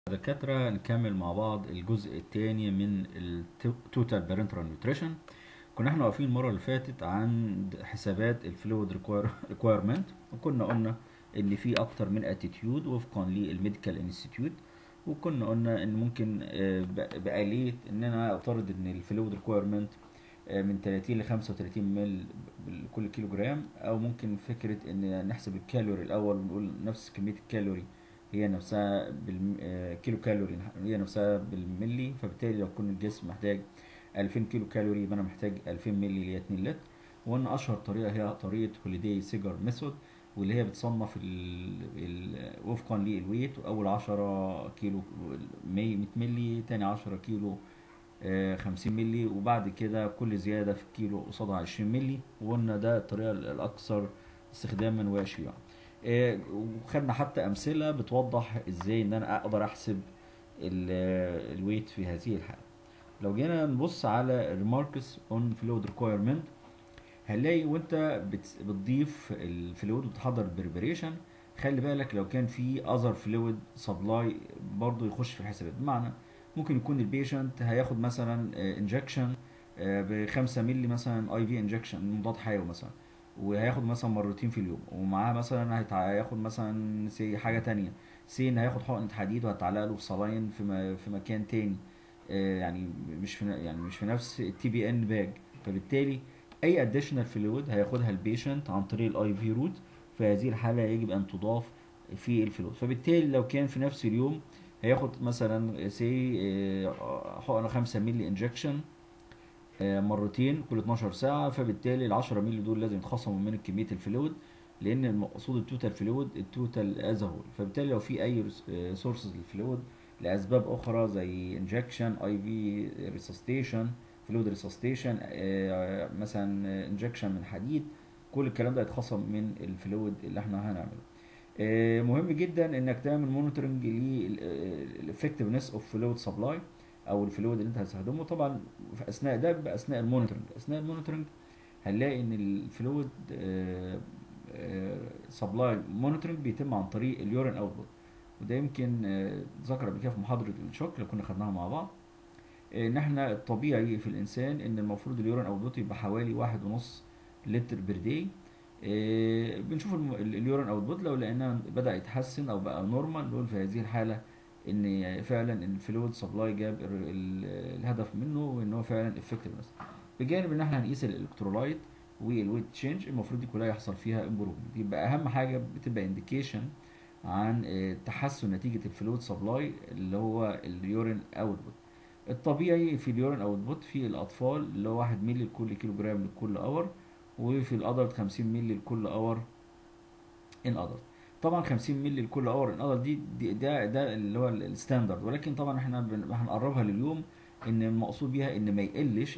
دكاترة نكمل مع بعض الجزء الثاني من التوتال بارنترال نيوتريشن كنا احنا واقفين المرة اللي فاتت عند حسابات الفلويد ريكويرمنت وكنا قلنا ان في اكتر من اتيتيود وفقا للميديكال انستيتيوت وكنا قلنا ان ممكن آه، ب- بآلية ان انا افترض ان الفلويد ريكويرمنت من 30 ل 35 مل لكل كيلو جرام او ممكن فكرة ان نحسب الكالوري الاول ونقول نفس كمية الكالوري هي نفسها بالكيلو كالوري هي نفسها بالملي فبالتالي لو كل الجسم محتاج 2000 كيلو كالوري يبقى انا محتاج 2000 ملي اللي هي 2 لتر وان اشهر طريقه هي طريقه هوليداي سيجار ميثود واللي هي بتصنف ال ال وفقا للويت اول 10 كيلو 100 100 ملي تاني 10 كيلو آه، 50 ملي وبعد كده كل زياده في الكيلو قصادها 20 ملي وقلنا ده الطريقه الاكثر استخداما وشيوعا آه، وخدنا حتى امثله بتوضح ازاي ان انا اقدر احسب ال- الويت في هذه الحاله لو جينا نبص على remarks on fluid requirement هنلاقي وانت بت- بتضيف الفلويد وتحضر البريبريشن خلي بالك لو كان في other fluid supply برضو يخش في الحسابات بمعنى ممكن يكون البيشنت هياخد مثلا انجكشن ب 5 مللي مثلا اي في انجكشن مضاد حيوي مثلا وهياخد مثلا مرتين في اليوم ومعاه مثلا هيتع- هياخد مثلا سي حاجه تانية سي ان هياخد حقنه حديد وهتعلق له في صلاين في, م- في مكان تاني آه، يعني مش في ن- يعني مش في نفس التي بي ان باج فبالتالي اي اديشنال فلويد هياخدها البيشنت عن طريق الاي في روت في هذه الحاله يجب ان تضاف في الفلويد فبالتالي لو كان في نفس اليوم هياخد مثلا سي حقنه 5 مللي انجكشن مرتين كل 12 ساعه فبالتالي ال 10 مللي دول لازم يتخصموا من كميه الفلويد لان المقصود التوتال فلويد التوتال از هول فبالتالي لو في اي سورسز للفلويد لاسباب اخرى زي انجكشن اي في ريسستيشن فلويد ريسستيشن مثلا انجكشن من حديد كل الكلام ده يتخصم من الفلويد اللي احنا هنعمله آه، مهم جدا انك تعمل مونيتورنج للافكتفنس اوف فلويد سبلاي او الفلويد اللي انت هتستخدمه طبعا في اثناء ده بيبقى اثناء المونيتورنج اثناء المونيتورنج هنلاقي ان الفلويد سبلاي مونيتورنج بيتم عن طريق اليورين اوتبوت وده يمكن آه، ذكر قبل كده في محاضره الشوك اللي كنا خدناها مع بعض آه، ان احنا الطبيعي في الانسان ان المفروض اليورين اوتبوت يبقى حوالي واحد ونص لتر بير داي آه، بنشوف الم- ال- اليورين اوتبوت لو لقيناه بدا يتحسن او بقى نورمال نقول في هذه الحاله ان فعلا الفلويد سبلاي جاب ال- ال- الهدف منه وان هو فعلا افكتفنس بجانب ان احنا هنقيس الالكترولايت والويت تشينج المفروض دي كلها يحصل فيها امبروفمنت يبقى اهم حاجه بتبقى انديكيشن عن آه، تحسن نتيجه الفلويد سبلاي اللي هو اليورين اوتبوت الطبيعي في اليورين اوتبوت في الاطفال اللي هو 1 مللي لكل كيلو جرام لكل اور وفي الادلت 50 مللي لكل اور ان ادلت طبعا 50 مللي لكل اور ان ادلت دي, دي ده ده اللي هو الستاندرد ولكن طبعا احنا بن- هنقربها لليوم ان المقصود بيها ان ما يقلش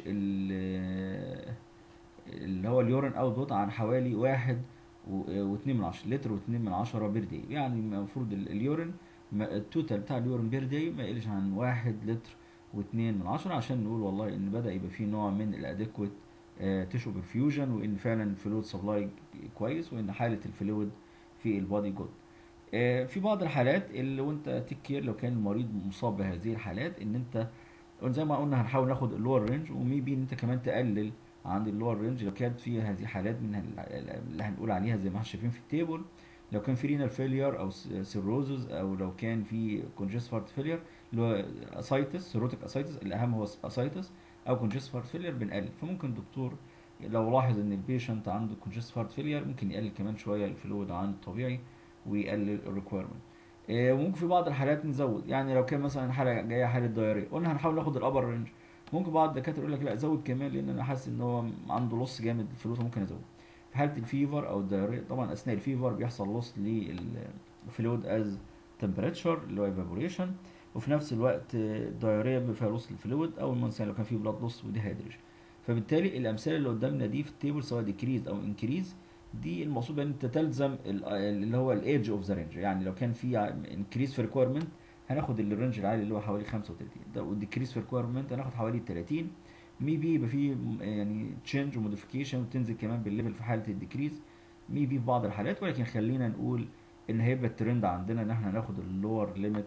ال- اللي هو اليورين اوتبوت عن حوالي واحد و- واتنين من عشرة لتر واتنين من عشرة بير داي يعني المفروض ال- اليورين ما- التوتال بتاع اليورين بير داي ما يقلش عن واحد لتر واتنين من عشرة عشان نقول والله ان بدأ يبقى فيه نوع من الادكويت تيشو برفيوجن وان فعلا الفلويد سبلاي كويس وان حالة الفلويد في البادي جود آه، في بعض الحالات اللي وانت تيك كير لو كان المريض مصاب بهذه الحالات ان انت زي ما قلنا هنحاول ناخد اللور رينج وميبي ان انت كمان تقلل عند اللور رينج لو كانت في هذه حالات من ال- اللي هنقول عليها زي ما احنا شايفين في التيبل لو كان في رينال فيلير او سيروزز او لو كان في كونجست هارت فيلير اللي هو اسايتس سيروتيك اسايتس الاهم هو اسايتس او كونجست هارت فيلير بنقلل فممكن الدكتور لو لاحظ ان البيشنت عنده كونجست هارت فيلير ممكن يقلل كمان شويه الفلويد عن الطبيعي ويقلل الريكويرمنت وممكن في بعض الحالات نزود يعني لو كان مثلا حاله جايه حاله دايريه قلنا هنحاول ناخد الابر رينج ممكن بعض الدكاتره يقول لك لا زود كمان لان انا حاسس ان هو عنده لص جامد في الفلوس ممكن ازود في حاله الفيفر او الدايريه طبعا اثناء الفيفر بيحصل لص للفلويد از تمبريتشر اللي هو ايفابوريشن وفي نفس الوقت الدايريه بيبقى فيها لص للفلويد او مثلا لو كان في بلاد لص وديهايدريشن فبالتالي الامثله اللي قدامنا دي في التيبل سواء ديكريز او انكريز دي المقصود بان انت تلزم ال- اللي هو الايدج اوف ذا رينج يعني لو كان في انكريز في ريكويرمنت هناخد الرينج العالي اللي هو حوالي 35 ده والديكريز في ريكويرمنت هناخد حوالي 30 ميبي يبقى في يعني تشينج وموديفيكيشن وتنزل كمان بالليفل في حاله الديكريز ميبي في بعض الحالات ولكن خلينا نقول ان هيبقى الترند عندنا ان احنا ناخد اللور ليميت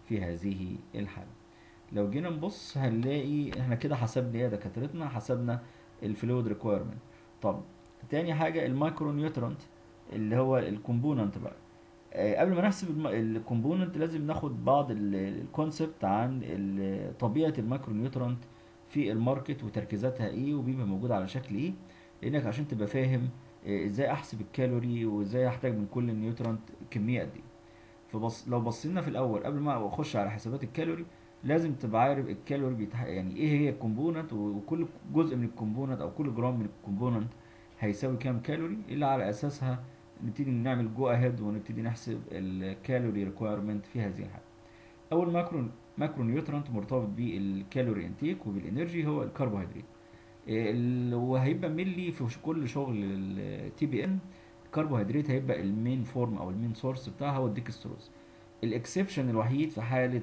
في هذه الحالة لو جينا نبص هنلاقي احنا كده حسبنا ايه يا دكاترتنا حسبنا الفلويد ريكويرمنت طب تاني حاجة المايكرو نيوترنت اللي هو الكومبوننت بقى آه، قبل ما نحسب الكومبوننت لازم ناخد بعض الكونسبت عن ال- طبيعة المايكرو نيوترنت في الماركت وتركيزاتها ايه وبيبقى موجود على شكل ايه لانك عشان تبقى فاهم آه، ازاي احسب الكالوري وازاي احتاج من كل نيوترنت كمية قد ايه فبص لو بصينا في الاول قبل ما اخش على حسابات الكالوري لازم تبقى عارف الكالوري بيتح... يعني ايه هي الكومبوننت وكل جزء من الكومبوننت او كل جرام من الكومبوننت هيساوي كام كالوري اللي على اساسها نبتدي نعمل جو اهيد ونبتدي نحسب الكالوري ريكويرمنت في هذه الحاله اول ماكرو ماكرو نيوترنت مرتبط بالكالوري انتيك وبالانرجي هو الكربوهيدرات إيه ال- وهيبقى ملي في كل شغل التي بي ان الكربوهيدرات هيبقى المين فورم او المين سورس بتاعها هو الديكستروز الاكسبشن الوحيد في حاله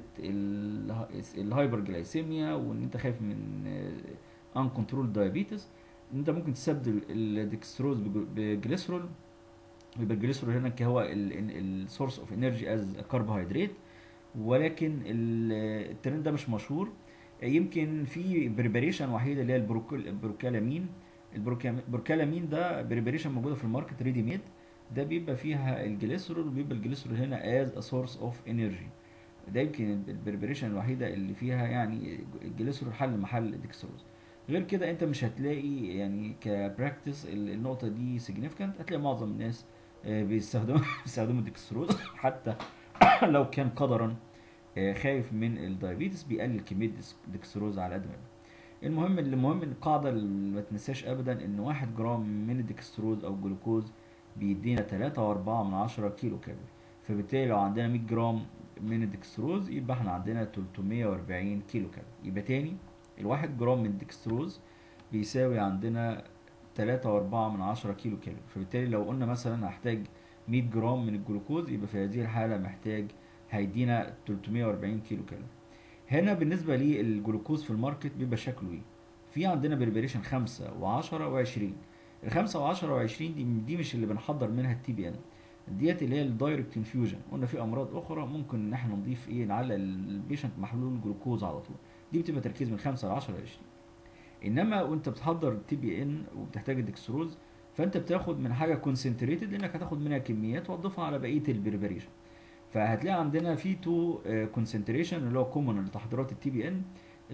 الهايبر جلايسيميا وان انت خايف من ان كنترول دايابيتس انت ممكن تستبدل الديكستروز بجليسرول يبقى الجليسرول هنا هو السورس اوف انرجي از كربوهيدرات ولكن ال- الترند ده مش مشهور يمكن في بريباريشن وحيده اللي هي البروكول- البروكالامين البروكام- البروكالامين ده بريباريشن موجوده في الماركت ريدي ميد ده بيبقى فيها الجليسرول وبيبقى الجليسرول هنا از ا سورس اوف انرجي ده يمكن البريباريشن الوحيده اللي فيها يعني الجليسرول حل محل الدكستروز غير كده انت مش هتلاقي يعني كبراكتس النقطه دي سيجنيفيكانت هتلاقي معظم الناس آه، بيستخدموا بيستخدموا الدكستروز حتى لو كان قدرا آه، خايف من الدايابيتس بيقلل كميه ديس- دكستروز على قد ما يقدر. المهم المهم ان القاعده اللي ما تنساش ابدا ان واحد جرام من الدكستروز او الجلوكوز بيدينا 3 و4 من 10 كيلو كالوري فبالتالي لو عندنا 100 جرام من الدكستروز يبقى احنا عندنا 340 كيلو كالوري يبقى تاني الواحد جرام من الدكستروز بيساوي عندنا 3 و4 من 10 كيلو كالوري فبالتالي لو قلنا مثلا هحتاج 100 جرام من الجلوكوز يبقى في هذه الحالة محتاج هيدينا 340 كيلو كالوري هنا بالنسبة للجلوكوز في الماركت بيبقى شكله ايه في عندنا بريبريشن 5 و10 و20 الخمسة و10 و20 دي دي مش اللي بنحضر منها التي بي ان ديت اللي هي الدايركت انفيوجن قلنا في امراض اخرى ممكن ان احنا نضيف ايه نعلق البيشنت محلول جلوكوز على طول دي بتبقى تركيز من 5 ل 10 ل 20 انما وانت بتحضر التي بي ان وبتحتاج الدكستروز فانت بتاخد من حاجه كونسنتريتد لانك هتاخد منها كميات وتضيفها على بقيه البريبريشن فهتلاقي عندنا في تو كونسنتريشن اللي هو كومون لتحضيرات التي بي ان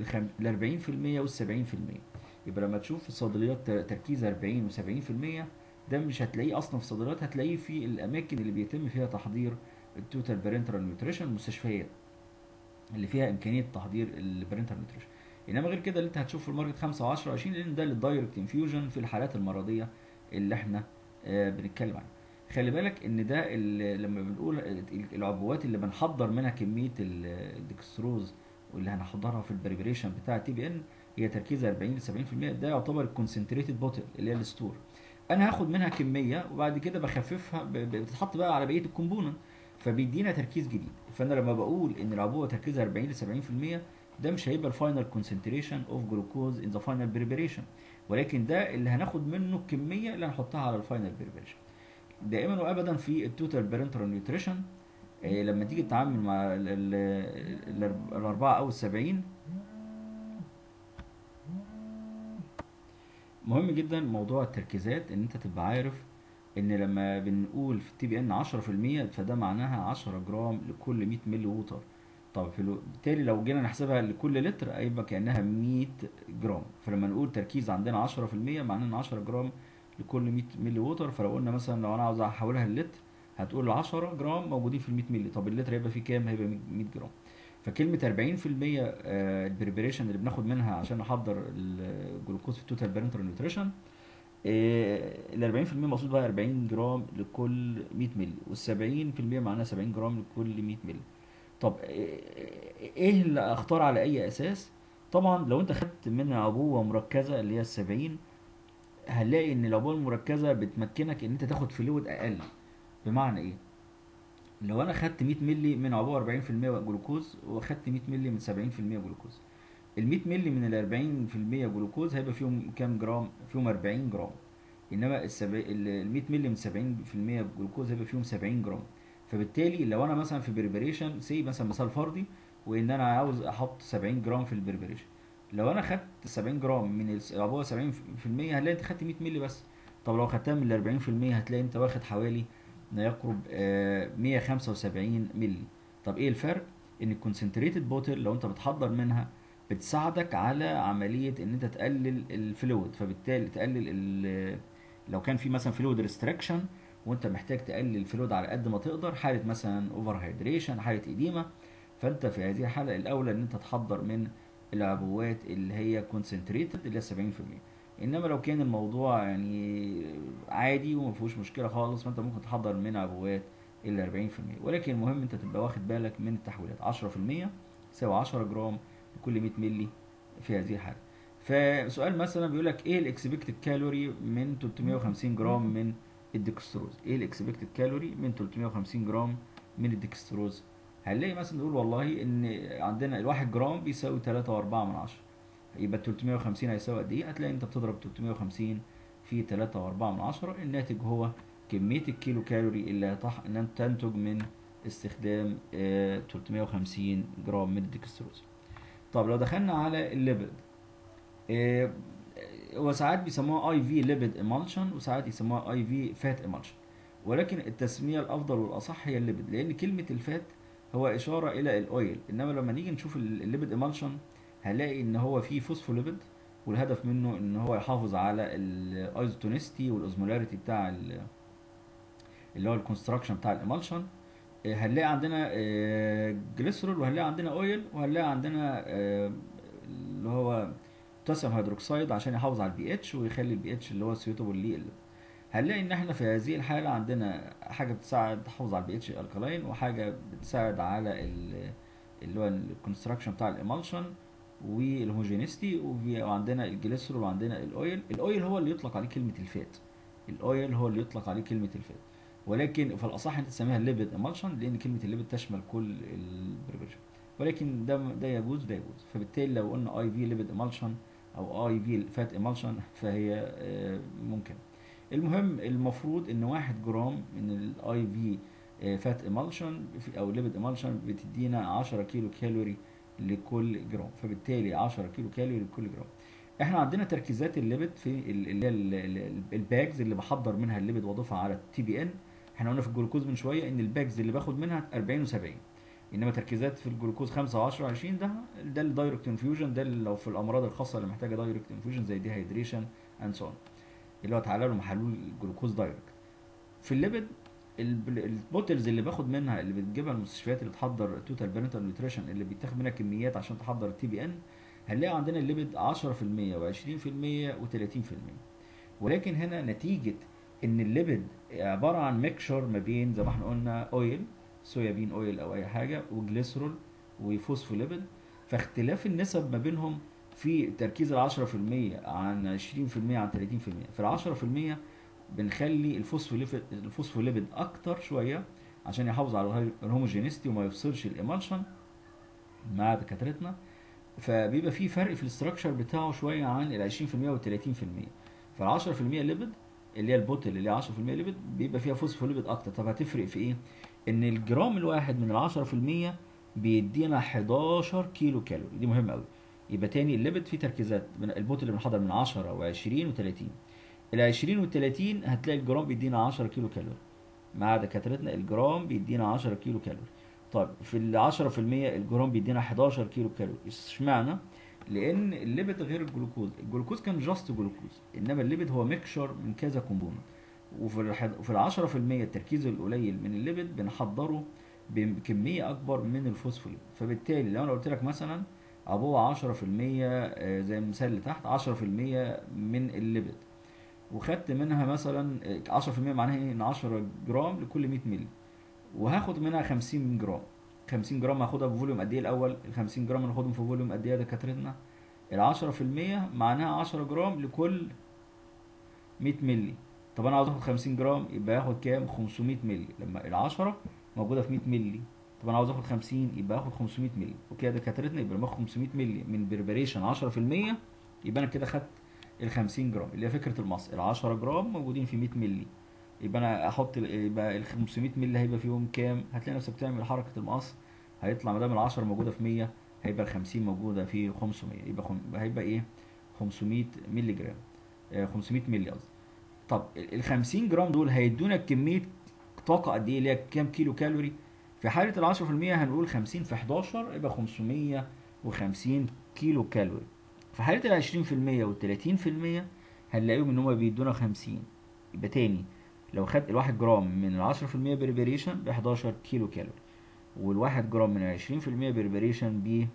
ال 40% وال 70% يبقى لما تشوف في الصيدليات تركيز 40 و70% ده مش هتلاقيه اصلا في الصيدليات هتلاقيه في الاماكن اللي بيتم فيها تحضير التوتال بارنترال نيوتريشن المستشفيات اللي فيها امكانيه تحضير البارنترال نيوتريشن انما غير كده اللي انت هتشوف في الماركت 5 و10 و20 لان ده للدايركت انفيوجن في الحالات المرضيه اللي احنا آه بنتكلم عنها خلي بالك ان ده ال- لما بنقول ال- العبوات اللي بنحضر منها كميه ال- الدكستروز واللي هنحضرها في البريبريشن بتاع التي بي ان هي تركيزها 40 ل 70% ده يعتبر الكونسنتريتد بوتل اللي هي الستور انا هاخد منها كميه وبعد كده بخففها ب- ب- بتتحط بقى على بقيه الكومبوننت فبيدينا تركيز جديد فانا لما بقول ان العبوه تركيزها 40 ل 70% ده مش هيبقى الفاينل كونسنتريشن اوف جلوكوز ان ذا فاينل بريبريشن ولكن ده اللي هناخد منه الكميه اللي هنحطها على الفاينل بريبريشن دائما وابدا في التوتال بارنترال نيوتريشن لما تيجي تتعامل مع ال- ال- ال- الاربعه او السبعين مهم جدا موضوع التركيزات ان انت تبقى عارف ان لما بنقول في التي بي ان 10% فده معناها 10 جرام لكل 100 ملي ووتر طب في الو- بالتالي لو جينا نحسبها لكل لتر هيبقى كانها 100 جرام فلما نقول تركيز عندنا 10% معناه ان 10 جرام لكل 100 ملي ووتر فلو قلنا مثلا لو انا عاوز احولها للتر هتقول 10 جرام موجودين في ال 100 ملي طب اللتر هيبقى فيه كام هيبقى 100 جرام فكلمة 40% آه، البريبريشن اللي بناخد منها عشان نحضر الجلوكوز في التوتال بارنترال نيوتريشن ال 40% مقصود بقى 40 جرام لكل 100 مللي وال 70% معناها 70 جرام لكل 100 مللي طب آه، ايه اللي اختار على اي اساس طبعا لو انت خدت منها عبوه مركزه اللي هي ال 70 هنلاقي ان العبوه المركزه بتمكنك ان انت تاخد فلويد اقل بمعنى ايه لو انا خدت 100 مللي من عبوه 40% جلوكوز واخدت 100 مللي من 70% جلوكوز ال 100 مللي من ال 40% جلوكوز هيبقى فيهم كام جرام فيهم 40 جرام انما ال 100 مللي من 70% جلوكوز هيبقى فيهم 70 جرام فبالتالي لو انا مثلا في بريبريشن سي مثلا مثال فردي وان انا عاوز احط 70 جرام في البريبريشن لو انا خدت 70 جرام من العبوه 70% هتلاقي انت خدت 100 مللي بس طب لو خدتها من ال 40% هتلاقي انت واخد حوالي ما يقرب آه، 175 مللي طب ايه الفرق ان الكونسنتريتد بوتل لو انت بتحضر منها بتساعدك على عمليه ان انت تقلل الفلويد فبالتالي تقلل ال- لو كان في مثلا فلويد ريستريكشن وانت محتاج تقلل الفلويد على قد ما تقدر حاله مثلا اوفر هيدريشن حاله اديمه فانت في هذه الحاله الاولى ان انت تحضر من العبوات اللي هي كونسنتريتد اللي هي 70% انما لو كان الموضوع يعني عادي وما فيهوش مشكله خالص فانت ممكن تحضر من عبوات ال 40% ولكن المهم انت تبقى واخد بالك من التحويلات 10% يساوي 10 جرام لكل 100 مللي في هذه الحاله فسؤال مثلا بيقول لك ايه الاكسبكتد كالوري من 350 جرام من الدكستروز ايه الاكسبكتد كالوري من 350 جرام من الدكستروز هنلاقي مثلا نقول والله ان عندنا الواحد جرام بيساوي 3.4 من عشرة يبقى 350 هيساوي قد ايه هتلاقي انت بتضرب 350 في 3.4 من عشرة الناتج هو كمية الكيلو كالوري اللي هتح... ان تنتج من استخدام آه، 350 جرام من الدكستروز طب لو دخلنا على الليبيد آه، وساعات بيسموها اي في ليبيد ايمالشن وساعات يسموها اي في فات ايمالشن ولكن التسميه الافضل والاصح هي الليبيد لان كلمه الفات هو اشاره الى الاويل انما لما نيجي نشوف ال- الليبيد ايمالشن هنلاقي ان هو فيه فوسفوليبيد والهدف منه ان هو يحافظ على الايزوتونيستي والاوزمولاريتي بتاع ال- اللي هو الكونستراكشن بتاع الامالشن آه، هنلاقي عندنا آه، جليسرول وهنلاقي عندنا اويل وهنلاقي عندنا آه، اللي هو بوتاسيوم هيدروكسيد عشان يحافظ على البي اتش ويخلي البي اتش اللي هو سيوتابل ليه هنلاقي ان احنا في هذه الحاله عندنا حاجه بتساعد تحافظ على البي اتش الكلاين وحاجه بتساعد على ال- اللي هو الكونستراكشن بتاع الامالشن والهوموجينيستي وعندنا الجليسرول وعندنا الاويل الاويل هو اللي يطلق عليه كلمه الفات الاويل هو اللي يطلق عليه كلمه الفات ولكن في الاصح انت تسميها ليبيد امالشن لان كلمه الليبيد تشمل كل البريبريشن ولكن ده ده يجوز ده يجوز فبالتالي لو قلنا اي في ليبيد امالشن او اي في فات امالشن فهي آه، ممكن المهم المفروض ان واحد جرام من الاي في فات امالشن او ليبيد امالشن بتدينا 10 كيلو كالوري لكل جرام فبالتالي 10 كيلو كالوري لكل جرام احنا عندنا تركيزات الليبيد في ال- اللي هي ال- ال- الباجز اللي بحضر منها الليبيد واضيفها على التي بي ان احنا قلنا في الجلوكوز من شويه ان الباجز اللي باخد منها 40 و70 انما تركيزات في الجلوكوز 5 و10 و20 ده ده الدايركت انفيوجن ده اللي لو في الامراض الخاصه اللي محتاجه دايركت انفيوجن زي ديهايدريشن اند سو اللي هو تعالى له محلول الجلوكوز دايركت في الليبيد الب- البوتلز اللي باخد منها اللي بتجيبها المستشفيات اللي بتحضر توتال بيرنتال نيوتريشن اللي بيتاخد منها كميات عشان تحضر التي بي ان هنلاقي عندنا الليبيد 10% و20% و30% ولكن هنا نتيجة ان الليبيد عبارة عن ميكشر ما بين زي ما احنا قلنا اويل صويا بين اويل او اي حاجة وجليسرول وفوسفوليبيد فاختلاف النسب ما بينهم في تركيز ال 10% عن 20% عن 30% في ال 10% بنخلي الفوسفوليبيد الفوسفوليبيد اكتر شويه عشان يحافظ على الهي- الهوموجينيستي وما يفصلش الامالشن مع دكاترتنا فبيبقى في فرق في الاستراكشر بتاعه شويه عن ال 20% وال 30% فال 10% ليبيد اللي هي البوتل اللي هي 10% ليبيد بيبقى فيها فوسفوليبيد اكتر طب هتفرق في ايه؟ ان الجرام الواحد من ال 10% بيدينا 11 كيلو كالوري دي مهمه قوي يبقى تاني الليبيد فيه تركيزات من البوتل اللي بنحضر من 10 و20 و30 ال 20 وال 30 هتلاقي الجرام بيدينا 10 كيلو كالوري مع دكاترتنا الجرام بيدينا 10 كيلو كالوري طيب في ال 10% الجرام بيدينا 11 كيلو كالوري اشمعنى؟ لان الليبيد غير الجلوكوز الجلوكوز كان جاست جلوكوز انما الليبيد هو ميكشر من كذا كومبوننت وفي الحد... وفي ال 10% التركيز القليل من الليبيد بنحضره بكميه اكبر من الفوسفوليبيد فبالتالي لو انا قلت لك مثلا عبوه 10% آه، زي المثال اللي تحت 10% من الليبيد وخدت منها مثلا آه، 10% معناها ايه ان 10 جرام لكل 100 مللي وهاخد منها 50 جرام 50 جرام هاخدها بفوليوم قد ايه الاول ال 50 جرام هناخدهم في فوليوم قد ايه يا دكاترتنا ال 10% معناها 10 جرام لكل 100 مللي طب انا عاوز اخد 50 جرام يبقى اخد كام 500 مللي لما ال 10 موجوده في 100 مللي طب انا عاوز اخد 50 يبقى اخد 500 مللي اوكي يا دكاترتنا يبقى لما اخد 500 مللي من بريبريشن 10% يبقى انا كده خدت ال 50 جرام اللي هي فكره المص ال 10 جرام موجودين في 100 مللي يبقى انا احط ال- يبقى ال 500 مللي هيبقى فيهم كام هتلاقي نفسك بتعمل حركه المقص هيطلع ما دام ال 10 موجوده في 100 هيبقى ال 50 موجوده في 500 يبقى خم... هيبقى ايه 500 مللي جرام آه 500 مللي قصدي طب ال 50 جرام دول هيدونا كميه طاقه قد ايه اللي هي كام كيلو كالوري في حاله ال 10% هنقول 50 في 11 يبقى 550 كيلو كالوري في حاله ال 20% وال 30% هنلاقيهم ان هم بيدونا 50 يبقى تاني لو خدت الواحد جرام من ال 10% بريبريشن ب 11 كيلو كالوري والواحد جرام من ال 20% بريبريشن ب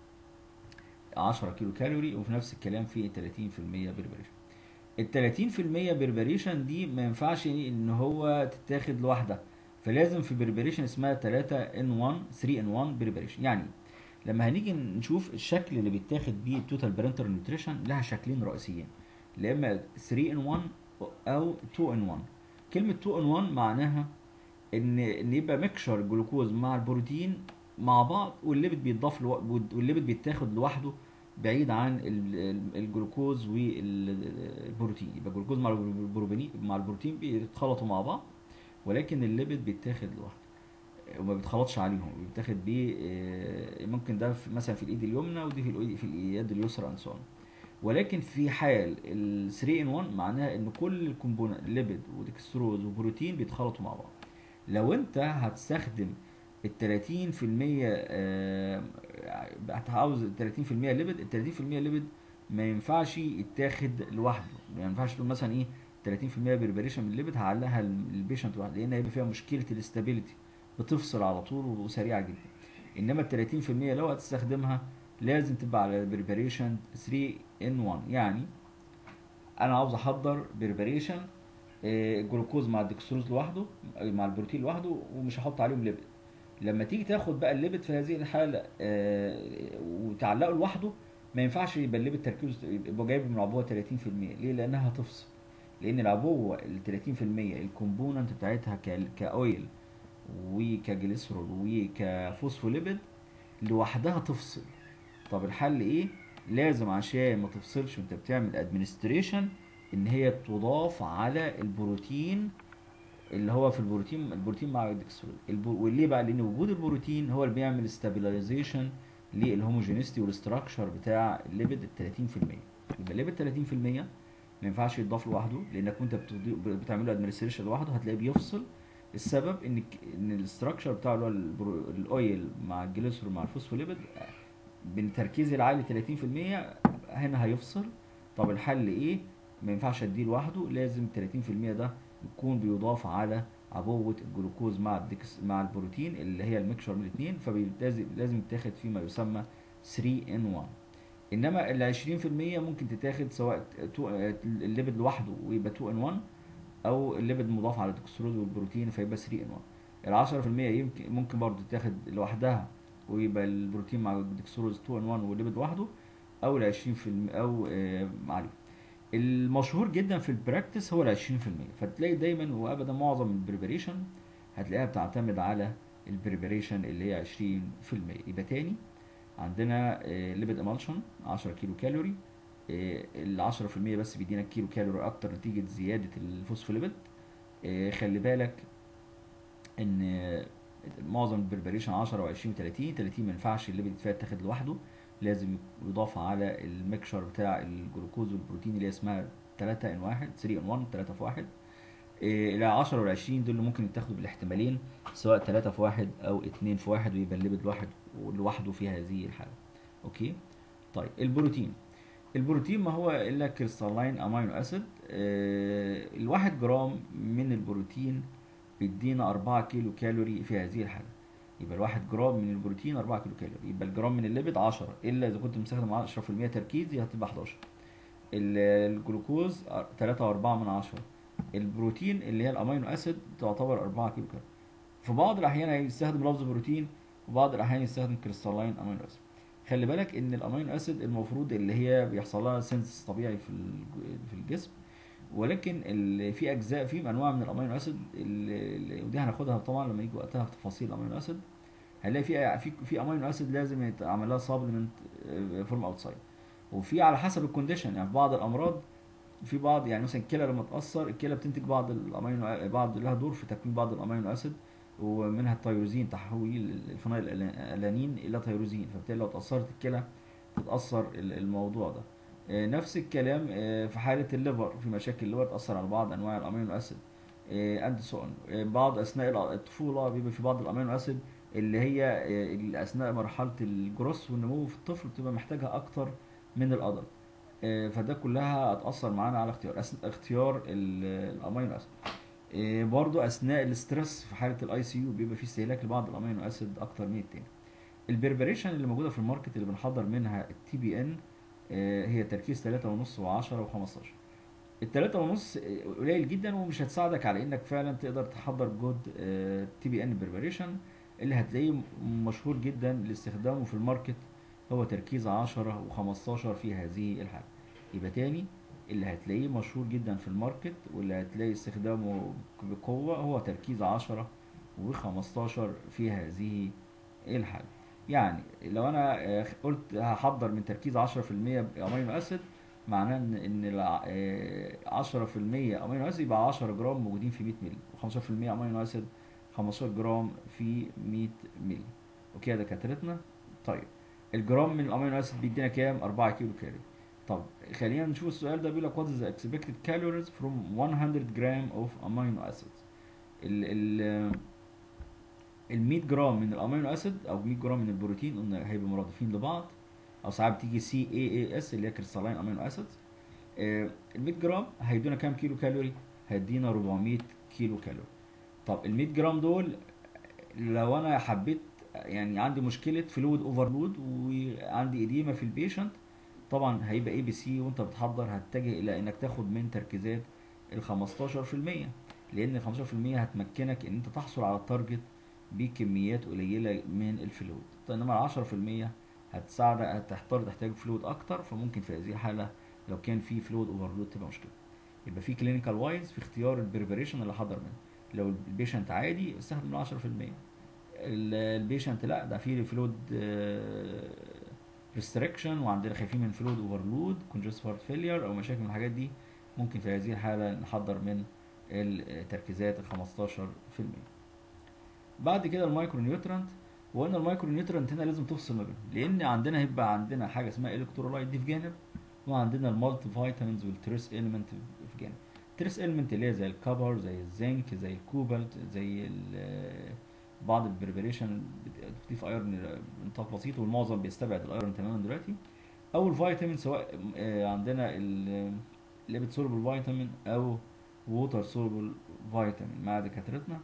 10 كيلو كالوري وفي نفس الكلام في 30% بريبريشن ال 30% بريبريشن دي ما ينفعش ان هو تتاخد لوحدها فلازم في بريبريشن اسمها 3 ان 1 3 ان 1 بريبريشن يعني لما هنيجي نشوف الشكل اللي بيتاخد بيه التوتال برنتر نيوتريشن لها شكلين رئيسيين يا اما 3 ان 1 او 2 ان 1 كلمه 2 ان 1 معناها ان ان يبقى ميكشر جلوكوز مع البروتين مع بعض والليبيد بيتضاف لو... والليبيد بيتاخد لوحده بعيد عن الجلوكوز والبروتين يبقى الجلوكوز مع البروبينين مع البروتين بيتخلطوا مع بعض ولكن الليبيد بيتاخد لوحده وما بيتخلطش عليهم بيتاخد بيه ممكن ده في مثلا في الايد اليمنى ودي في الايد في اليد اليسرى اند ولكن في حال ال 3 ان 1 معناها ان كل الكومبوننت ليبيد وديكستروز وبروتين بيتخلطوا مع بعض لو انت هتستخدم ال 30% آه هتعوز ال 30% ليبيد ال 30% ليبيد ما ينفعش يتاخد لوحده ما ينفعش تقول مثلا ايه 30% بريبريشن من الليبيد هعلقها للبيشنت لوحده لان هيبقى فيها مشكله الاستابيليتي بتفصل على طول وسريعه جدا انما ال 30% لو هتستخدمها لازم تبقى على بريبريشن 3 ان 1 يعني انا عاوز احضر بريبريشن جلوكوز مع الدكستروز لوحده مع البروتين لوحده ومش هحط عليهم ليبيد لما تيجي تاخد بقى الليبيد في هذه الحاله وتعلقه لوحده ما ينفعش يبقى الليبيد تركيزه يبقى جايب من العبوه 30% ليه؟ لانها هتفصل لان العبوه ال 30% الكومبوننت بتاعتها كاويل وكجليسرول وكفوسفوليبيد لوحدها تفصل طب الحل ايه؟ لازم عشان ما تفصلش وانت بتعمل ادمنستريشن ان هي تضاف على البروتين اللي هو في البروتين البروتين مع الدكسترول وليه بقى لان وجود البروتين هو اللي بيعمل ستابيلايزيشن للهوموجينيستي والاستراكشر بتاع الليبيد ال 30% يبقى الليبيد 30% ما ينفعش يتضاف لوحده لانك وانت بتعمله ادمنستريشن لوحده هتلاقيه بيفصل السبب ان ان الاستراكشر بتاعه اللي هو الاويل مع الجليسرول مع الفوسفوليبيد بالتركيز العالي 30% هنا هيفصل طب الحل ايه ما ينفعش اديه لوحده لازم 30% ده يكون بيضاف على عبوة الجلوكوز مع الدكس مع البروتين اللي هي الميكشر من الاثنين فلازم لازم يتاخد فيما يسمى 3 ان 1 انما ال 20% ممكن تتاخد سواء الليبيد لوحده ويبقى 2 ان 1 او الليبيد مضاف على الدكستروز والبروتين فيبقى 3 ان 1 ال 10% يمكن ممكن برضه تتاخد لوحدها ويبقى البروتين مع الدكستروز 2 ان 1 والليبيد لوحده او ال 20% او آه معلش المشهور جدا في البراكتس هو ال 20% فتلاقي دايما وابدا معظم البريبريشن هتلاقيها بتعتمد على البريبريشن اللي هي 20% يبقى تاني عندنا ليبيد امالشن 10 كيلو كالوري ال 10% بس بيدينا كيلو كالوري اكتر نتيجه زياده الفوسفوليبيد خلي بالك ان معظم البريبريشن 10 و20 و30 30 ما ينفعش الليبيد يتاخد لوحده لازم يضاف على الميكشر بتاع الجلوكوز والبروتين اللي اسمها 3 ان 1 3 ان 1 3 في 1 الى 10 وال 20 دول اللي ممكن يتاخدوا بالاحتمالين سواء 3 في 1 او 2 في 1 ويبقى الليبيد لوحده لوحده في هذه الحاله اوكي طيب البروتين البروتين ما هو الا كريستالين امينو اسيد آه الواحد جرام من البروتين بيدينا 4 كيلو كالوري في هذه الحاله يبقى الواحد جرام من البروتين 4 كيلو كالوري يبقى الجرام من الليبيد 10 الا اذا كنت مستخدم 10% تركيز دي هتبقى 11 الجلوكوز 3 و4 من 10 البروتين اللي هي الامينو اسيد تعتبر 4 كيلو كالوري في بعض الاحيان يستخدم لفظ بروتين وبعض الاحيان يستخدم كريستالين امينو اسيد خلي بالك ان الامينو اسيد المفروض اللي هي بيحصل لها سنس طبيعي في في الجسم ولكن في اجزاء في انواع من الامينو اسيد ودي هناخدها طبعا لما يجي وقتها في تفاصيل الامينو اسيد هنلاقي في في في امينو اسيد لازم يتعمل لها سبلمنت فورم اوتسايد وفي على حسب الكونديشن يعني في بعض الامراض في بعض يعني مثلا الكلى لما تاثر الكلى بتنتج بعض الامينو بعض لها دور في تكوين بعض الامينو اسيد ومنها التيروزين تحويل الفينايل الانين الى تيروزين فبالتالي لو اتاثرت الكلى تتاثر ال- الموضوع ده آه، نفس الكلام آه، في حاله الليفر في مشاكل الليفر تاثر على بعض انواع الامينو اسيد اند سو بعض اثناء الع- الطفوله بيبقى في بعض الامينو اسيد اللي هي آه، اللي اثناء مرحله الجروس والنمو في الطفل بتبقى محتاجها اكتر من الادلت آه، فده كلها هتاثر معانا على اختيار أس- اختيار ال- الامينو اسيد آه، برضو اثناء الاسترس في حاله الاي سي يو بيبقى في استهلاك لبعض الامينو اسيد اكتر من التاني البربريشن اللي موجوده في الماركت اللي بنحضر منها التي بي ان هي تركيز 3.5 و10 و15 التلاتة ونص قليل جدا ومش هتساعدك على انك فعلا تقدر تحضر جود تي بي ان بريباريشن اللي هتلاقيه م- مشهور جدا لاستخدامه في الماركت هو تركيز 10 و15 في هذه الحالة يبقى تاني اللي هتلاقيه مشهور جدا في الماركت واللي هتلاقي استخدامه بقوة هو تركيز 10 و15 في هذه الحالة يعني لو انا آه، قلت هحضر من تركيز 10% امينو اسيد معناه ان ان الع- آه، 10% امينو اسيد يبقى 10 جرام موجودين في 100 مللي و15% امينو اسيد 15 جرام في 100 مللي اوكي يا دكاترتنا طيب الجرام من الامينو اسيد بيدينا كام 4 كيلو كالوري طب خلينا نشوف السؤال ده بيقول لك what is the expected calories from 100 gram of amino acids ال ال ال 100 جرام من الامينو اسيد او 100 جرام من البروتين قلنا هيبقوا مرادفين لبعض او ساعات بتيجي سي اي اي اس اللي هي كريستالين امينو اسيد ال 100 جرام هيدونا كام كيلو كالوري هيدينا 400 كيلو كالوري طب ال 100 جرام دول لو انا حبيت يعني عندي مشكله فلويد اوفرلود وعندي اديمه في البيشنت طبعا هيبقى اي بي سي وانت بتحضر هتتجه الى انك تاخد من تركيزات ال 15% لان ال 15% هتمكنك ان انت تحصل على التارجت بكميات قليله من الفلويد طيب انما ال 10% هتساعدك هتحتار تحتاج فلويد اكتر فممكن في هذه الحاله لو كان في فلويد اوفرلود تبقى مشكله يبقى في كلينيكال وايز في اختيار البريبريشن اللي حضر منه لو البيشنت عادي استخدم ال 10% ال- البيشنت لا ده في فلويد ريستريكشن وعندنا خايفين من فلويد اوفرلود كونجست هارت فيلير او مشاكل من الحاجات دي ممكن في هذه الحاله نحضر من التركيزات ال 15% بعد كده المايكرو نيوترنت وقلنا المايكرو نيوترنت هنا لازم تفصل ما بينهم لان عندنا هيبقى عندنا حاجه اسمها الكترولايت دي في جانب وعندنا المالتي فيتامينز والتريس اليمنت في جانب التريس اليمنت اللي هي زي الكبر زي الزنك زي الكوبالت زي ال- بعض البريبريشن بتضيف ايرون نطاق بسيط والمعظم بيستبعد الايرون تماما دلوقتي او الفيتامين سواء آه، عندنا الليبت سولبل فيتامين او ووتر سولبل فيتامين مع دكاترتنا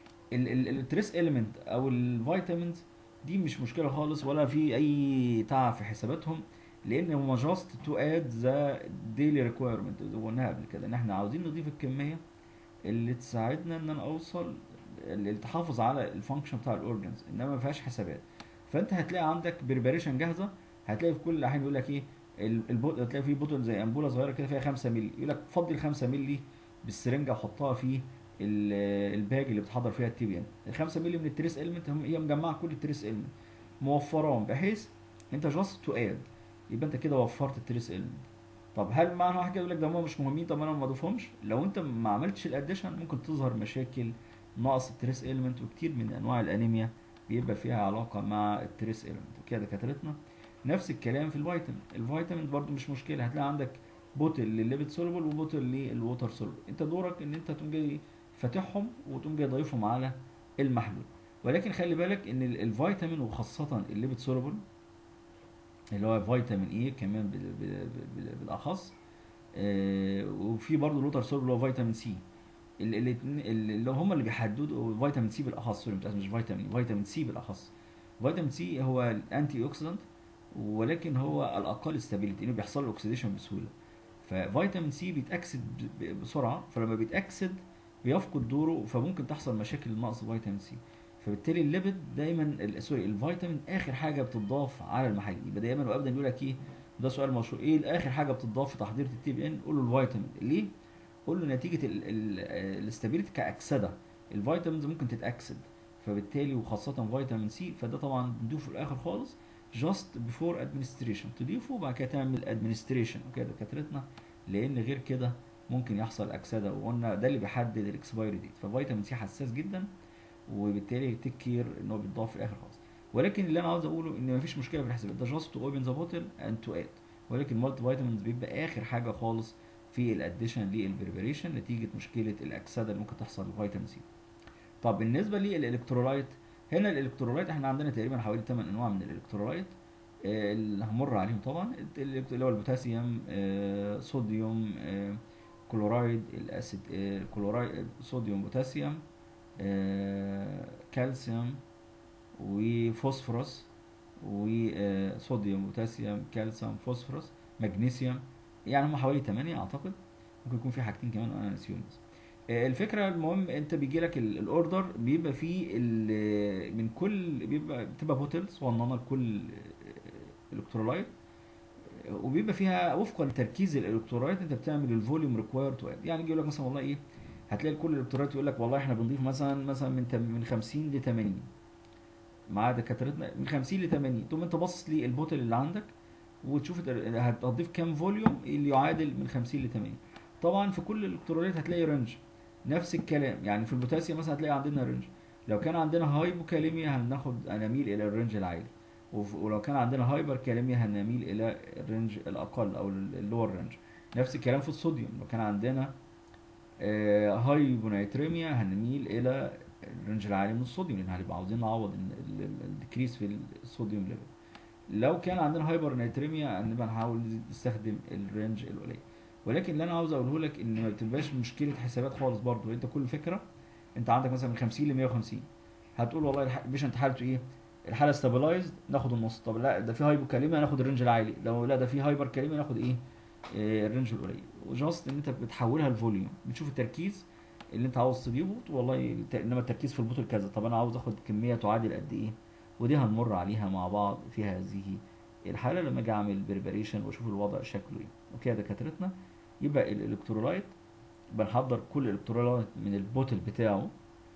التريس اليمنت او الفيتامينز دي مش مشكله خالص ولا في اي تعب في حساباتهم لان هم جاست تو اد ذا ديلي ريكويرمنت زي ما قلناها قبل كده ان احنا عاوزين نضيف الكميه اللي تساعدنا ان انا اوصل اللي تحافظ على الفانكشن بتاع الاورجنز انما ما فيهاش حسابات فانت هتلاقي عندك بريباريشن جاهزه هتلاقي في كل الاحيان يقول لك ايه ال- البو... هتلاقي في بوتل زي انبوله صغيره كده فيها 5 مللي يقول لك فضي ال 5 مللي بالسرنجه وحطها في ال- الباج اللي بتحضر فيها التي بي ان ال 5 مللي من التريس اليمنت هم هي مجمعه كل التريس اليمنت موفراهم بحيث انت جاست تو اد يبقى انت كده وفرت التريس اليمنت طب هل معنى واحد كده يقول لك ده هم مش مهمين طب انا ما اضيفهمش لو انت ما عملتش الاديشن ممكن تظهر مشاكل نقص التريس اليمنت وكتير من انواع الانيميا بيبقى فيها علاقه مع التريس اليمنت كده دكاترتنا نفس الكلام في الفيتامين الفيتامين برضو مش مشكله هتلاقي عندك بوتل للليبت سولبل وبوتل للووتر سولبل انت دورك ان انت تقوم جاي فاتحهم وتقوم جاي ضايفهم على المحلول ولكن خلي بالك ان ال- الفيتامين وخاصه الليبت سولبل اللي هو فيتامين اي كمان بال- بال- بال- بالاخص آه، وفي برضه الووتر سولبل اللي هو فيتامين سي ال- الاتنين- ال- اللي هم اللي بيحددوا فيتامين سي بالاخص سوري متأسف، مش فيتامين فيتامين سي بالاخص فيتامين سي هو الانتي اوكسيدنت ولكن هو الاقل استابيليتي انه بيحصل له اوكسيديشن بسهوله ففيتامين سي بيتاكسد ب- ب- بسرعه فلما بيتاكسد بيفقد دوره فممكن تحصل مشاكل نقص فيتامين سي فبالتالي الليبيد دايما ال- سوري الفيتامين اخر حاجه بتضاف على المحاليل يبقى دايما وابدا يقول لك ايه ده سؤال مشهور ايه اخر حاجه بتضاف في تحضير التي بي ان قول له الفيتامين ليه قول له نتيجه الاستابيليتي كاكسده الفيتامينز ممكن تتاكسد فبالتالي وخاصه فيتامين سي فده طبعا بنضيفه في الاخر خالص جاست بيفور ادمنستريشن تضيفه وبعد كده تعمل ادمنستريشن وكده دكاترتنا لان غير كده ممكن يحصل اكسده وقلنا ده اللي بيحدد الاكسبايري ديت ففيتامين سي حساس جدا وبالتالي تيك كير ان هو بيتضاف في الاخر خالص ولكن اللي انا عاوز اقوله ان مفيش مشكله في الحسابات ده جاست تو اوبن ذا بوتل اند تو اد ولكن المالتي فيتامينز بيبقى اخر حاجه خالص في الاديشن للبريبريشن نتيجه مشكله الاكسده اللي ممكن تحصل لفيتامين سي طب بالنسبه للالكترولايت هنا الالكترولايت احنا عندنا تقريبا حوالي 8 انواع من الالكترولايت آه، اللي همر عليهم طبعا اللي هو البوتاسيوم آه، صوديوم آه، كلورايد الاسيد آه، كلورايد صوديوم بوتاسيوم آه، كالسيوم وفوسفورس وصوديوم بوتاسيوم كالسيوم فوسفورس مغنيسيوم يعني هم حوالي 8 اعتقد ممكن يكون في حاجتين كمان انا نسيهم بس آه، الفكره المهم انت بيجي لك الاوردر بيبقى فيه ال- من كل بيبقى بتبقى بوتلز صغننه لكل آه، الكترولايت آه، وبيبقى فيها وفقا لتركيز الالكترولايت انت بتعمل الفوليوم ريكواير تو اد يعني يقول لك مثلا والله ايه هتلاقي كل الالكترولايت يقول لك والله احنا بنضيف مثلا مثلا من تم- من 50 ل 80 مع دكاترتنا من 50 ل 80 تقوم انت باصص للبوتل اللي عندك وتشوف الت- هتضيف كام فوليوم اللي يعادل من 50 ل 80 طبعا في كل الالكترولايت هتلاقي رينج نفس الكلام يعني في البوتاسيوم مثلا هتلاقي عندنا رينج لو كان عندنا هايبوكاليميا هناخد هنميل الى الرينج العالي وف- ولو كان عندنا هايبر كاليميا هنميل الى الرينج الاقل او اللور رينج نفس الكلام في الصوديوم لو كان عندنا آه، هايبونايتريميا هنميل الى الرينج العالي من الصوديوم لان هنبقى عاوزين نعوض الديكريس في الصوديوم ليفل لو كان عندنا هايبر نيتريميا هنبقى نحاول نستخدم الرينج القليل ولكن اللي انا عاوز اقوله لك ان ما بتبقاش مشكله حسابات خالص برضو انت كل فكره انت عندك مثلا من 50 ل 150 هتقول والله الح- البيشنت حالته ايه الحاله ستابلايزد ناخد النص طب لا ده في هايبوكاليميا ناخد الرينج العالي لو لا ده في هايبر كاليميا ناخد ايه آه، الرينج القليل وجاست ان انت بتحولها لفوليوم بتشوف التركيز اللي انت عاوز تضيفه والله الت- انما التركيز في البوتل كذا طب انا عاوز اخد كميه تعادل قد ايه ودي هنمر عليها مع بعض في هذه الحاله لما اجي اعمل بريباريشن واشوف الوضع شكله ايه اوكي يا دكاترتنا يبقى الالكترولايت بنحضر كل الكترولايت من البوتل بتاعه